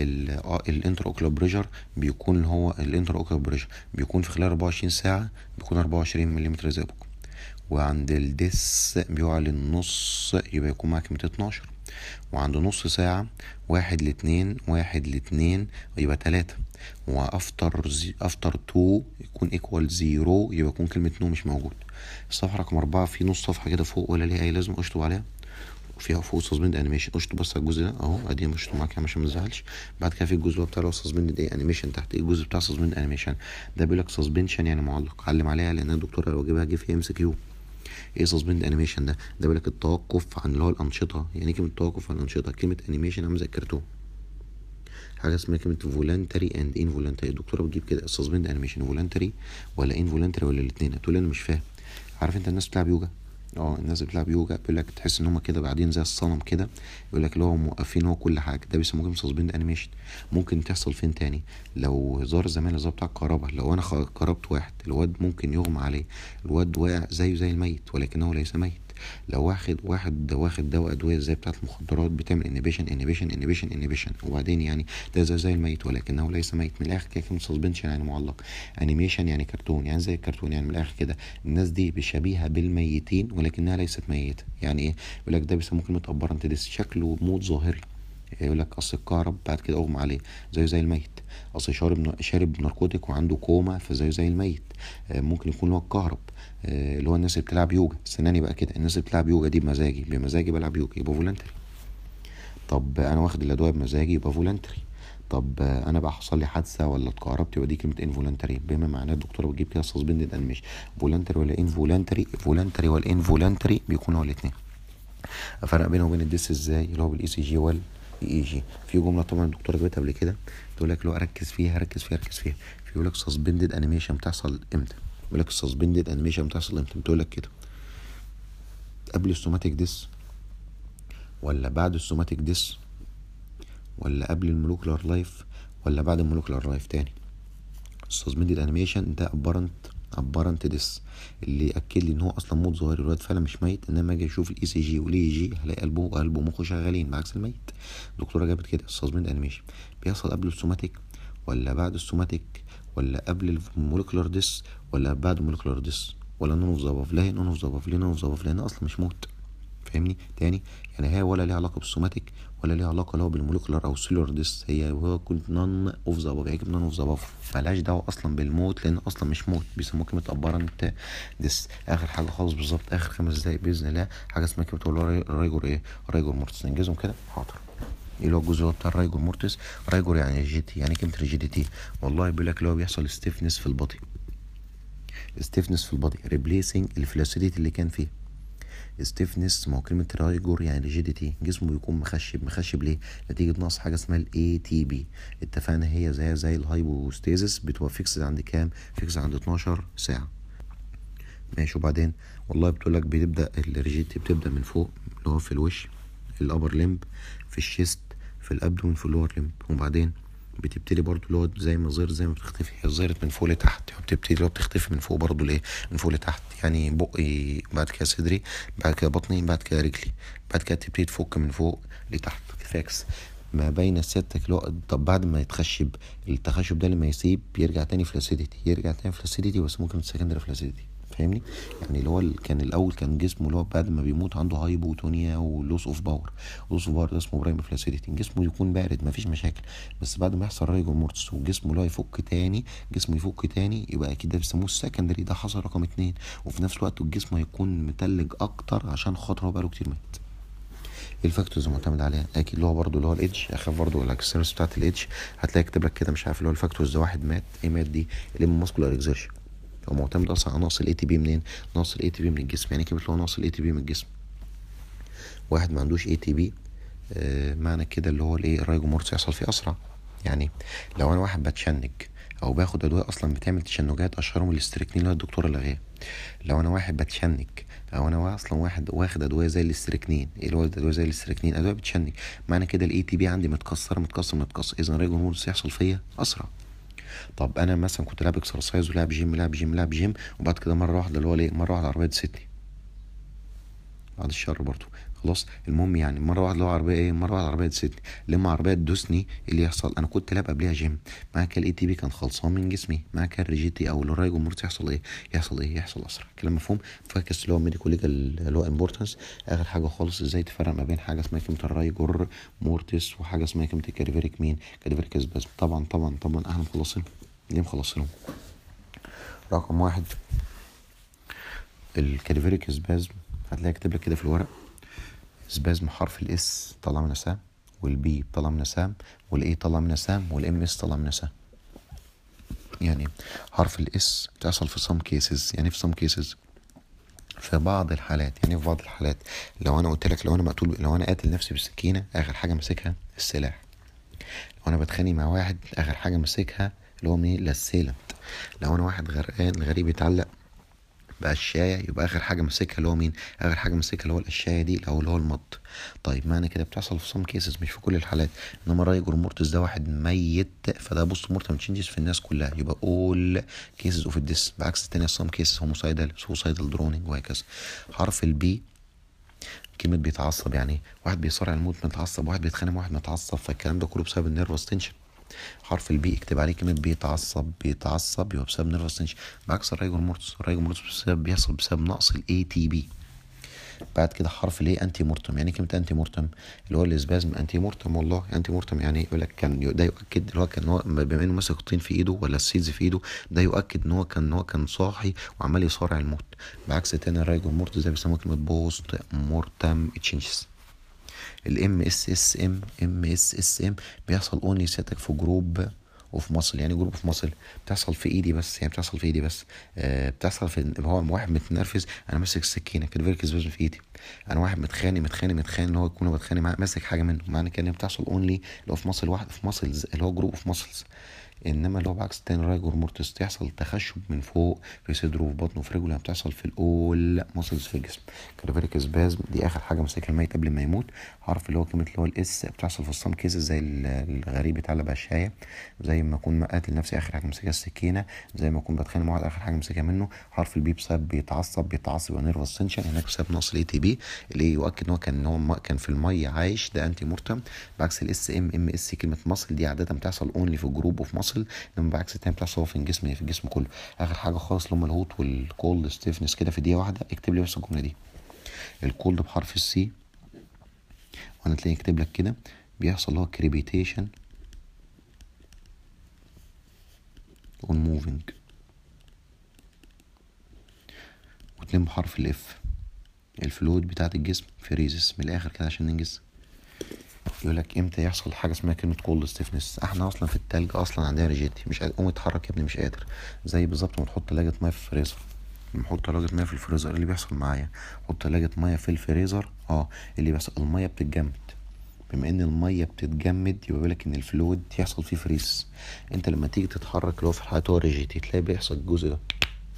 الانتر اوكلر بريشر بيكون هو الانتر اوكلر بريشر بيكون في خلال 24 ساعه بيكون 24 ملم زئبق وعند الدس بيقع للنص يبقى يكون معاك 212 وعند نص ساعة واحد لاتنين واحد لاتنين يبقى تلاتة وافتر زي افتر تو يكون ايكوال زيرو يبقى يكون كلمة نو مش موجود الصفحة رقم أربعة في نص صفحة كده فوق ولا ليها أي لازمة أشطب عليها فيها فوق سسبند انيميشن اشطب بس على الجزء ده اهو ادي بشطب معاك عشان ما تزعلش بعد كده في الجزء اللي هو بتاع سسبند ايه انيميشن تحت ايه الجزء بتاع سسبند انيميشن ده بيقول لك سسبنشن يعني معلق علم عليها لان الدكتور لو جابها جه في ام سي كيو ايه سسبند انيميشن ده ده بيقول لك التوقف عن اللي هو الانشطه يعني ايه كلمه التوقف عن الانشطه كلمه انيميشن عامله زي الكرتون حاجه اسمها كلمه فولنتري اند انفولنتري الدكتوره بتجيب كده السسبند انيميشن فولنتري ولا انفولنتري ولا الاثنين تقول لي انا مش فاهم عارف انت الناس بتلعب يوجا اه الناس اللي بتلعب يوجا بيقول لك تحس ان هم كده قاعدين زي الصنم كده يقول لك اللي هو موقفين هو كل حاجه ده بيسموه كلمه سسبند انيميشن ممكن تحصل فين تاني لو زار زمان الزار بتاع الكهرباء لو انا خ- كهربت واحد الواد ممكن يغمى عليه الواد واقع زيه زي الميت ولكنه ليس ميت لو واخد واحد واخد دواء ادويه زي بتاعه المخدرات بتعمل انيبيشن انيبيشن انيبيشن انيبيشن وبعدين يعني ده زي زي الميت ولكنه ليس ميت من الاخر كده كلمه سسبنشن يعني معلق انيميشن يعني كرتون يعني زي الكرتون يعني من الاخر كده الناس دي شبيهه بالميتين ولكنها ليست ميته يعني ايه يقول لك ده بيسموه كلمه ابرنت ديس شكله موت ظاهري يقول لك اصل الكهرب بعد كده اغمى عليه زيه زي الميت اصل شارب شارب ناركوتيك وعنده كوما فزيه زي الميت آه، ممكن يكون هو الكهرب آه، اللي هو الناس اللي بتلعب يوجا استناني بقى كده الناس اللي بتلعب يوجا دي بمزاجي بمزاجي بلعب يوجا يبقى فولنتري طب انا واخد الادويه بمزاجي يبقى فولنتري طب آه، انا بقى حصل لي حادثه ولا اتكهربت يبقى دي كلمه انفولنتري بما معناه الدكتوره بتجيب كده سسبندد انيميشن فولنتري ولا انفولنتري فولنتري ولا انفولنتري بيكونوا الاثنين افرق بينه وبين الديس ازاي اللي هو بالاي سي جي وال اي جي في جمله طبعا الدكتوره جابتها قبل كده تقول لك لو اركز فيها ركز فيها ركز فيها بيقول لك سسبندد انيميشن بتحصل امتى بيقول لك السسبندد انيميشن بتحصل امتى بتقول لك كده قبل السوماتيك ديس ولا بعد السوماتيك ديس ولا قبل المولوكولار لايف ولا بعد المولوكولار لايف تاني السسبندد انيميشن ده ابرنت ابرنت ديس اللي اكد لي ان هو اصلا موت ظاهري الواد فعلا مش ميت انما اجي اشوف الاي سي جي والاي جي هلاقي قلبه وقلبه ومخه شغالين بعكس الميت الدكتوره جابت كده السسبند انيميشن بيحصل قبل السوماتيك ولا بعد السوماتيك ولا قبل المولكولار ديس ولا بعد المولكولار ديس ولا نون اوف ذا لا نون اوف ذا ليه نون اوف ذا لان اصلا مش موت فاهمني تاني يعني هي ولا ليها علاقه بالسوماتيك ولا ليها علاقه لو بالموليكولار او سيلولار ديس هي هو كنت نون اوف ذا اباف يعني نون اوف ذا اباف ملهاش دعوه اصلا بالموت لان اصلا مش موت بيسموها كلمه ابارنت ديس اخر حاجه خالص بالظبط اخر خمس دقايق باذن الله حاجه اسمها كلمه رايجور ايه رايجور مورتس ننجزهم كده حاضر ايه اللي هو الجزء بتاع الرايجور مورتس رايجور يعني جيتي يعني كلمه ريجيديتي والله بيقول لك اللي هو بيحصل ستيفنس في البطي ستيفنس في البادي ريبليسنج الفلاسيديتي اللي كان فيه ستيفنس ما هو كلمة رايجور يعني ريجيديتي جسمه بيكون مخشب مخشب ليه؟ نتيجة نقص حاجة اسمها الاي تي بي اتفقنا هي زي زي الهايبوستيزس بتبقى فيكس عند كام؟ فيكس عند 12 ساعة ماشي وبعدين والله بتقول لك بتبدأ الريجيديتي بتبدأ من فوق اللي هو في الوش الابر لمب في الشيست في الابدومن في اللور لمب وبعدين بتبتدي برضو اللي هو زي ما ظهرت زي ما بتختفي هي ظهرت من فوق لتحت بتبتدي اللي هو بتختفي من فوق برضو ليه من فوق لتحت يعني بقي بعد كده صدري بعد كده بطني بعد كده رجلي بعد كده تبتدي تفك من فوق لتحت فاكس ما بين سيادتك اللي هو طب بعد ما يتخشب التخشب ده لما يسيب يرجع تاني فلاسيديتي يرجع تاني فلاسيديتي بس ممكن سكندري فلاسيديتي فاهمني يعني اللي هو كان الاول كان جسمه اللي هو بعد ما بيموت عنده هايبوتونيا ولوس اوف باور لوس اوف باور ده اسمه برايم فلاسيديتي جسمه يكون بارد مفيش مشاكل بس بعد ما يحصل رايجو مورتس وجسمه اللي هو يفك تاني جسمه يفك تاني يبقى اكيد ده بيسموه السكندري ده حصل رقم اتنين وفي نفس الوقت الجسم هيكون متلج اكتر عشان خاطر هو بقاله كتير مات ايه الفاكتورز المعتمد عليها اكيد اللي هو برضه اللي هو الاتش اخاف برضه الاكسسوارز بتاعت الاتش هتلاقي كاتب لك كده مش عارف اللي هو الفاكتورز ده واحد مات ايه مات دي اللي من ماسكولار اكزيرشن هو معتمد اصلا على نقص الاي تي بي منين نقص الاي تي بي من الجسم يعني كلمه اللي هو نقص الاي تي بي من الجسم واحد ما عندوش اي تي بي آه معنى كده اللي هو الايه الرايجومورتس يحصل فيه اسرع يعني لو انا واحد بتشنج او باخد ادويه اصلا بتعمل تشنجات اشهرهم الاستريكنين اللي هو الدكتوره لغاه لو انا واحد بتشنج او انا اصلا واحد واخد ادويه زي الاستريكنين ايه اللي هو ادويه زي الاستريكنين ادويه بتشنج معنى كده الاي تي بي عندي متكسر متكسر متكسر اذا الرايجومورتس يحصل فيا اسرع طب انا مثلا كنت لعب اكسرسايز ولعب جيم لعب جيم لعب جيم وبعد كده مره واحده اللي هو ليه مره واحده عربيه تسيتني بعد الشر برضو خلاص المهم يعني مره واحده اللي هو عربيه ايه مره واحده عربيه تسيتني لما عربيه تدوسني إيه اللي يحصل انا كنت لعب قبلها جيم معاك الاي تي بي كان خلصان من جسمي معاك الريجيتي او الرايجو مورت يحصل ايه يحصل ايه يحصل اسرع كلام مفهوم فاكس اللي هو ميديكو ليجال اللي هو امبورتنس اخر حاجه خالص ازاي تفرق ما بين حاجه اسمها كلمه الرايجور مورتس وحاجه اسمها كلمه الكاليفيريك مين كاليفيريك اسبازم طبعا طبعا طبعا احنا مخلصين ليه مخلصينهم رقم واحد الكاليفيريك سبازم هتلاقي كاتب لك كده في الورق سبازم حرف الاس طلع من سام والبي طلع من سام والاي طلع من سام والام اس طلع من سام يعني حرف الاس بتحصل في some cases يعني في some cases في بعض الحالات يعني في بعض الحالات لو انا قلت لك لو انا مقتول لو انا قاتل نفسي بالسكينه اخر حاجه ماسكها السلاح لو انا بتخانق مع واحد اخر حاجه ماسكها اللي هو مين الاسيلنت لو انا واحد غرقان غريب يتعلق بقشاية يبقى آخر حاجة ماسكها اللي هو مين؟ آخر حاجة ماسكها اللي هو القشاية دي أو اللي هو المض. طيب معنى كده بتحصل في سام كيسز مش في كل الحالات إنما رايجور مورتس ده واحد ميت فده بوست مورتم تشينجز في الناس كلها يبقى أول كيسز أوف الديس بعكس التانية سام كيسز هوموسايدال سوسايدال درونينج وهكذا. حرف البي كلمة بيتعصب يعني واحد بيصارع الموت متعصب واحد بيتخانق واحد متعصب فالكلام ده كله بسبب النيرفس تنشن حرف البي اكتب عليه كلمة بيتعصب بيتعصب يبقى بسبب نيرفس تنشن بعكس الرايجور مورتس الرايجور مورتس بسبب بيحصل بسبب نقص الاي تي بي بعد كده حرف الايه انتي مورتم يعني كلمه انتي مورتم اللي هو الاسبازم انتي مورتم والله انتي مورتم يعني يقول لك كان ده يؤكد اللي هو كان هو بما انه ماسك الطين في ايده ولا السيدز في ايده ده يؤكد ان هو كان ان هو كان صاحي وعمال يصارع الموت بعكس تاني الرايجور مورتس ده بيسموه كلمه بوست مورتم تشينجز الام اس اس ام ام اس اس ام بيحصل اونلي سيادتك في جروب وفي مصل يعني جروب في مصل بتحصل في ايدي بس يعني بتحصل في ايدي بس آه بتحصل في هو واحد متنرفز انا ماسك السكينه كده فيركس فيجن في ايدي انا واحد متخانق متخانق متخانق اللي هو يكون بتخانق معاه ماسك حاجه منه معنى كده ان بتحصل اونلي اللي هو في مصل واحد في مصلز اللي هو جروب في مصلز انما اللي هو بعكس التاني رايجور مورتس تحصل تخشب من فوق في صدره وفي بطنه وفي رجله بتحصل في الاول ماسلز في الجسم كاليفيريك سبازم دي اخر حاجه ماسكها الميت قبل ما يموت عارف اللي هو كلمه اللي هو الاس بتحصل في الصام كيسز زي الغريب يتعلق بقشايه زي ما اكون قاتل نفسي اخر حاجه ماسكها السكينه زي ما اكون بتخانق مع واحد اخر حاجه ماسكها منه حرف البي بسبب بيتعصب بيتعصب يبقى نيرفس تنشن هناك بسبب نقص الاي تي بي اللي يؤكد ان هو كان ان هو كان في الميه عايش ده انتي مورتم بعكس الاس ام ام اس كلمه مصل دي عاده بتحصل اونلي في جروب اوف مصل انما بعكس التاني بتحصل في الجسم في الجسم كله اخر حاجه خالص اللي هم الهوت والكولد ستيفنس كده في دقيقه واحده اكتب لي بس الجمله دي الكولد بحرف السي وانا تلاقي كاتب لك كده بيحصل اللي هو كريبيتيشن اون موفينج واتنين بحرف الاف الفلويد بتاعت الجسم فريزس من الاخر كده عشان ننجز يقول لك امتى يحصل حاجه اسمها كلمه كولد ستيفنس احنا اصلا في التلج اصلا عندنا ريجيتي مش قادر قوم اتحرك يا ابني مش قادر زي بالظبط ما تحط ثلاجه ميه في الفريزر لما احط ثلاجه ميه في الفريزر إيه اللي بيحصل معايا احط ثلاجه ميه في الفريزر اه اللي بيحصل الميه بتتجمد بما ان الميه بتتجمد يبقى بالك ان الفلويد يحصل فيه فريز انت لما تيجي تتحرك اللي هو في الحياه هو ريجيتي تلاقي بيحصل الجزء ده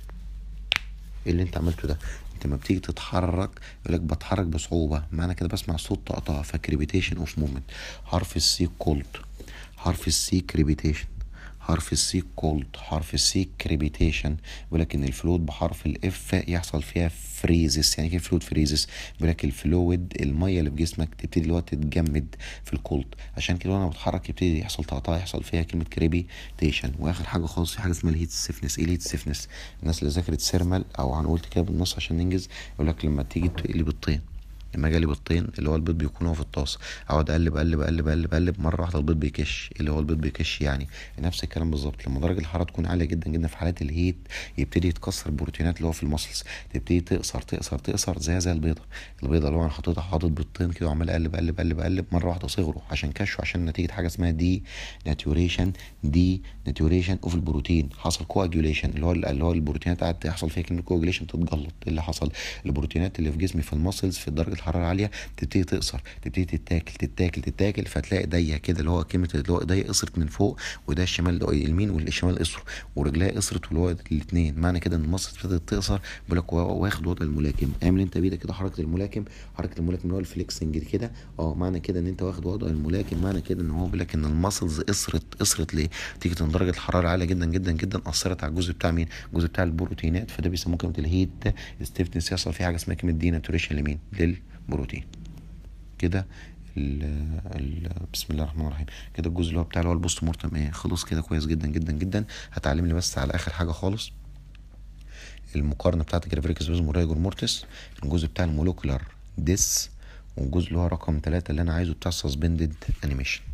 ايه اللي انت عملته ده انت لما بتيجي تتحرك يقول لك بتحرك بصعوبه معنى كده بسمع صوت طقطقه فكريبيتيشن اوف مومنت حرف السي كولد حرف السي كريبيتيشن حرف السي كولد حرف السي كريبيتيشن بيقول لك ان الفلويد بحرف الاف يحصل فيها فريزس يعني ايه فلويد فريزس بيقول لك الفلويد الميه اللي في جسمك تبتدي اللي هو تتجمد في الكولد عشان كده وانا بتحرك يبتدي يحصل طقطقه يحصل فيها كلمه كريبيتيشن واخر حاجه خالص في حاجه اسمها الهيت سيفنس ايه الهيت سيفنس الناس اللي ذاكرت سيرمال او هنقول كده بالنص عشان ننجز يقول لك لما تيجي تقلي بالطين لما جالي بيضتين اللي هو البيض بيكون هو في الطاسه اقعد اقلب اقلب اقلب اقلب اقلب مره واحده البيض بيكش اللي هو البيض بيكش يعني نفس الكلام بالظبط لما درجه الحراره تكون عاليه جدا جدا في حالات الهيت يبتدي يتكسر البروتينات اللي هو في المسلز تبتدي تقصر تقصر تقصر زي زي البيضه البيضه اللي هو انا حاططها حاطط بيضتين كده وعمال اقلب اقلب اقلب اقلب مره واحده صغروا عشان كشوا عشان نتيجه حاجه اسمها دي ناتوريشن دي ناتوريشن اوف البروتين حصل كواجوليشن اللي هو اللي هو البروتينات قعدت يحصل فيها كلمه كواجوليشن تتجلط اللي حصل البروتينات اللي في جسمي في المسلز في درجه الحراره العاليه تبتدي تقصر تبتدي تتاكل تتاكل تتاكل فتلاقي ايديا كده اللي هو كلمه اللي هو ايديا قصرت من فوق وده الشمال اللي هو اليمين والشمال قصروا ورجليها قصرت واللي هو الاثنين معنى كده ان المصل ابتدت تقصر بيقول لك واخد وضع الملاكم اعمل انت بايدك كده حركه الملاكم حركه الملاكم اللي هو الفليكسنج كده اه معنى كده ان انت واخد وضع الملاكم معنى كده ان هو بيقول لك ان المسلز قصرت قصرت ليه؟ تيجي ان درجه الحراره عاليه جدا جدا جدا اثرت على الجزء بتاع مين؟ الجزء بتاع البروتينات فده بيسموه كلمه الهيت ستيفنس يحصل فيه حاجه اسمها كلمه دي ناتوريشن لمين؟ للبروتين كده ال ال بسم الله الرحمن الرحيم كده الجزء اللي هو بتاع اللي هو البوست مورتم ايه خلص كده كويس جدا جدا جدا هتعلم لي بس على اخر حاجه خالص المقارنه بتاعت الجرافيك سبيزم والرايجور مورتس الجزء بتاع المولوكولار ديس والجزء اللي هو رقم ثلاثة اللي انا عايزه بتاع السسبندد انيميشن